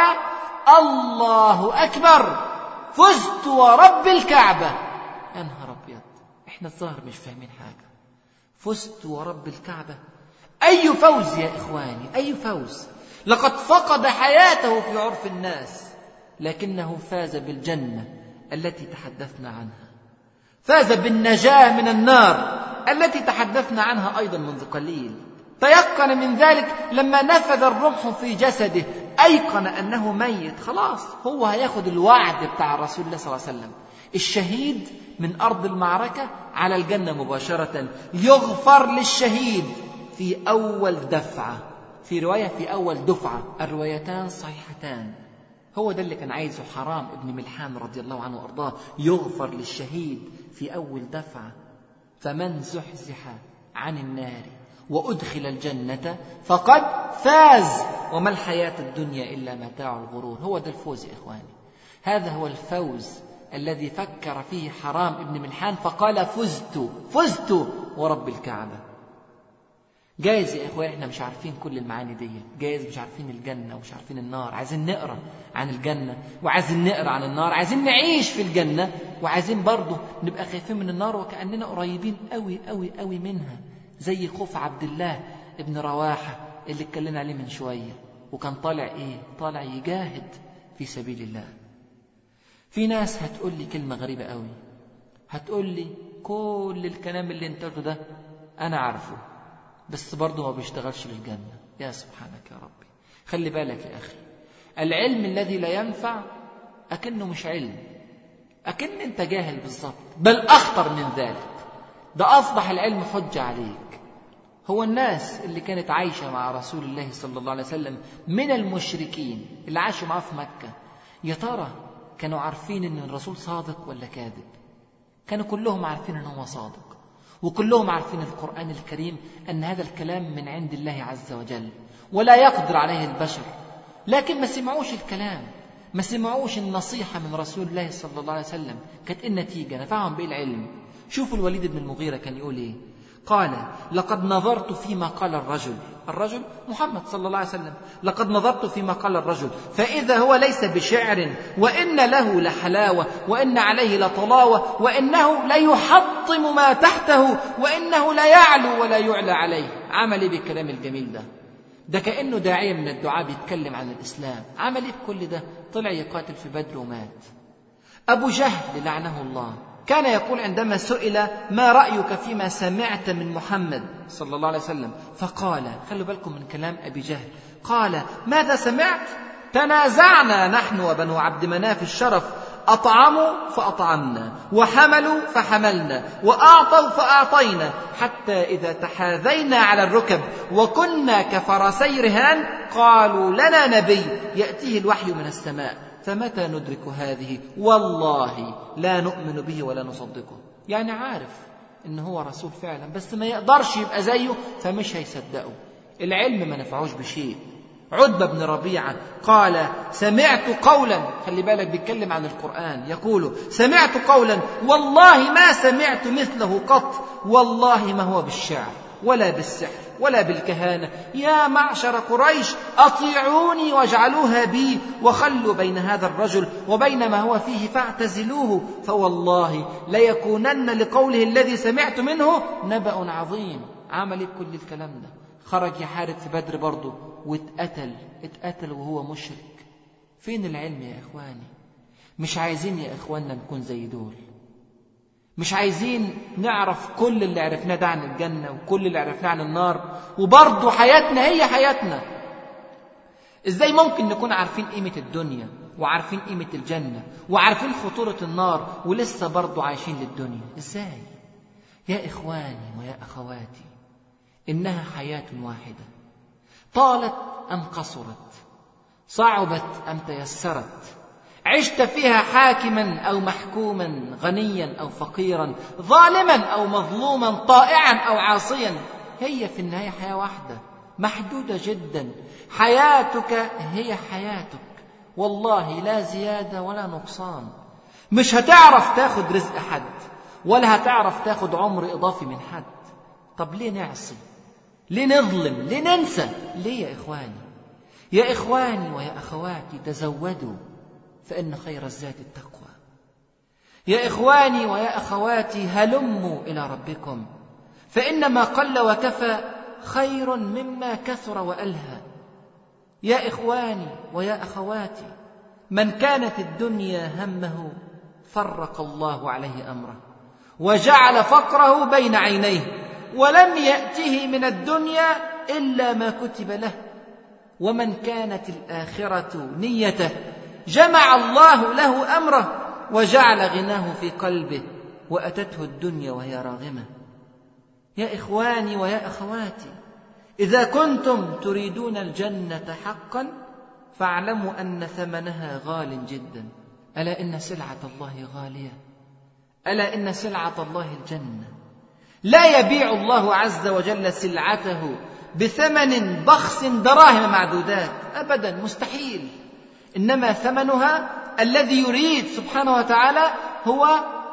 الله أكبر فزت ورب الكعبة يا نهار أبيض احنا الظاهر مش فاهمين حاجة فزت ورب الكعبة أي فوز يا إخواني أي فوز لقد فقد حياته في عرف الناس لكنه فاز بالجنة التي تحدثنا عنها فاز بالنجاة من النار التي تحدثنا عنها أيضا منذ قليل تيقن من ذلك لما نفذ الرمح في جسده أيقن أنه ميت خلاص هو هياخد الوعد بتاع رسول الله صلى الله عليه وسلم الشهيد من أرض المعركة على الجنة مباشرة يغفر للشهيد في أول دفعة في رواية في أول دفعة الروايتان صحيحتان هو ده اللي كان عايزه حرام ابن ملحان رضي الله عنه وأرضاه يغفر للشهيد في أول دفعة فمن زحزح عن النار وأدخل الجنة فقد فاز وما الحياة الدنيا إلا متاع الغرور هو ده الفوز يا إخواني هذا هو الفوز الذي فكر فيه حرام ابن ملحان فقال فزت فزت ورب الكعبة جايز يا إخواني احنا مش عارفين كل المعاني دي جايز مش عارفين الجنة ومش عارفين النار عايزين نقرأ عن الجنة وعايزين نقرأ عن النار عايزين نعيش في الجنة وعايزين برضه نبقى خايفين من النار وكأننا قريبين قوي قوي قوي منها زي خوف عبد الله ابن رواحة اللي اتكلمنا عليه من شوية وكان طالع ايه طالع يجاهد في سبيل الله في ناس هتقول لي كلمة غريبة قوي هتقول لي كل الكلام اللي انت قلته ده انا عارفه بس برضه ما بيشتغلش للجنة يا سبحانك يا ربي خلي بالك يا أخي العلم الذي لا ينفع أكنه مش علم أكن أنت جاهل بالظبط بل أخطر من ذلك ده أصبح العلم حجة عليك هو الناس اللي كانت عايشة مع رسول الله صلى الله عليه وسلم من المشركين اللي عاشوا معاه في مكة يا ترى كانوا عارفين ان الرسول صادق ولا كاذب كانوا كلهم عارفين ان هو صادق وكلهم عارفين القرآن الكريم أن هذا الكلام من عند الله عز وجل ولا يقدر عليه البشر لكن ما سمعوش الكلام ما سمعوش النصيحة من رسول الله صلى الله عليه وسلم كانت إيه النتيجة نفعهم بالعلم شوفوا الوليد بن المغيرة كان يقول إيه قال لقد نظرت فيما قال الرجل الرجل محمد صلى الله عليه وسلم لقد نظرت فيما قال الرجل فإذا هو ليس بشعر وإن له لحلاوة وإن عليه لطلاوة وإنه ليحطم ما تحته وإنه لا يعلو ولا يعلى عليه عمل إيه بالكلام الجميل ده ده كأنه داعية من الدعاء بيتكلم عن الإسلام عمل إيه بكل ده طلع يقاتل في بدر ومات أبو جهل لعنه الله كان يقول عندما سئل ما رأيك فيما سمعت من محمد صلى الله عليه وسلم فقال خلوا بالكم من كلام أبي جهل قال ماذا سمعت تنازعنا نحن وبنو عبد مناف الشرف أطعموا فأطعمنا وحملوا فحملنا وأعطوا فأعطينا حتى إذا تحاذينا على الركب وكنا كفرسي رهان قالوا لنا نبي يأتيه الوحي من السماء فمتى ندرك هذه والله لا نؤمن به ولا نصدقه يعني عارف ان هو رسول فعلا بس ما يقدرش يبقى زيه فمش هيصدقه العلم ما نفعوش بشيء عتبة بن ربيعة قال سمعت قولا خلي بالك بيتكلم عن القرآن يقول سمعت قولا والله ما سمعت مثله قط والله ما هو بالشعر ولا بالسحر ولا بالكهانة يا معشر قريش أطيعوني واجعلوها بي وخلوا بين هذا الرجل وبين ما هو فيه فاعتزلوه فوالله ليكونن لقوله الذي سمعت منه نبأ عظيم عمل كل الكلام ده خرج يحارب في بدر برضه واتقتل اتقتل وهو مشرك فين العلم يا إخواني مش عايزين يا إخواننا نكون زي دول مش عايزين نعرف كل اللي عرفناه ده عن الجنة وكل اللي عرفناه عن النار وبرضه حياتنا هي حياتنا ازاي ممكن نكون عارفين قيمة الدنيا وعارفين قيمة الجنة وعارفين خطورة النار ولسه برضه عايشين للدنيا ازاي يا إخواني ويا أخواتي إنها حياة واحدة طالت أم قصرت صعبت أم تيسرت عشت فيها حاكما او محكوما غنيا او فقيرا ظالما او مظلوما طائعا او عاصيا هي في النهايه حياه واحده محدوده جدا حياتك هي حياتك والله لا زياده ولا نقصان مش هتعرف تاخد رزق حد ولا هتعرف تاخد عمر اضافي من حد طب ليه نعصي ليه نظلم ليه ننسى ليه يا اخواني يا اخواني ويا اخواتي تزودوا فإن خير الزاد التقوى يا إخواني ويا أخواتي هلموا إلى ربكم فإن ما قل وكفى خير مما كثر وألهى يا إخواني ويا أخواتي من كانت الدنيا همه فرق الله عليه أمره وجعل فقره بين عينيه ولم يأته من الدنيا إلا ما كتب له ومن كانت الآخرة نيته جمع الله له امره وجعل غناه في قلبه واتته الدنيا وهي راغمه يا اخواني ويا اخواتي اذا كنتم تريدون الجنه حقا فاعلموا ان ثمنها غال جدا الا ان سلعه الله غاليه الا ان سلعه الله الجنه لا يبيع الله عز وجل سلعته بثمن بخس دراهم معدودات ابدا مستحيل انما ثمنها الذي يريد سبحانه وتعالى هو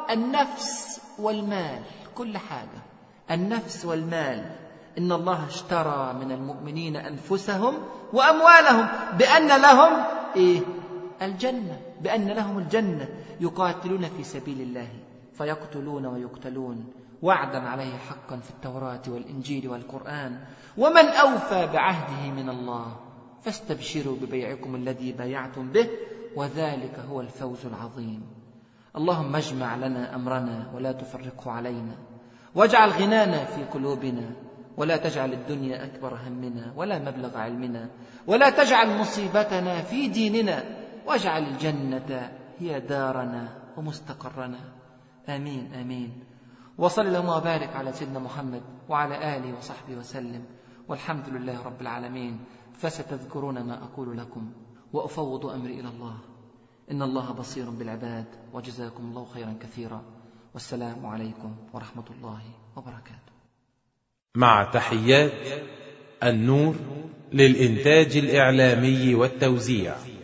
النفس والمال كل حاجه النفس والمال ان الله اشترى من المؤمنين انفسهم واموالهم بان لهم ايه الجنه بان لهم الجنه يقاتلون في سبيل الله فيقتلون ويقتلون وعدا عليه حقا في التوراه والانجيل والقران ومن اوفى بعهده من الله فاستبشروا ببيعكم الذي بايعتم به وذلك هو الفوز العظيم اللهم اجمع لنا امرنا ولا تفرقه علينا واجعل غنانا في قلوبنا ولا تجعل الدنيا اكبر همنا ولا مبلغ علمنا ولا تجعل مصيبتنا في ديننا واجعل الجنه هي دارنا ومستقرنا امين امين وصل اللهم وبارك على سيدنا محمد وعلى اله وصحبه وسلم والحمد لله رب العالمين فستذكرون ما اقول لكم وافوض امري الى الله ان الله بصير بالعباد وجزاكم الله خيرا كثيرا والسلام عليكم ورحمه الله وبركاته مع تحيات النور للإنتاج الإعلامي والتوزيع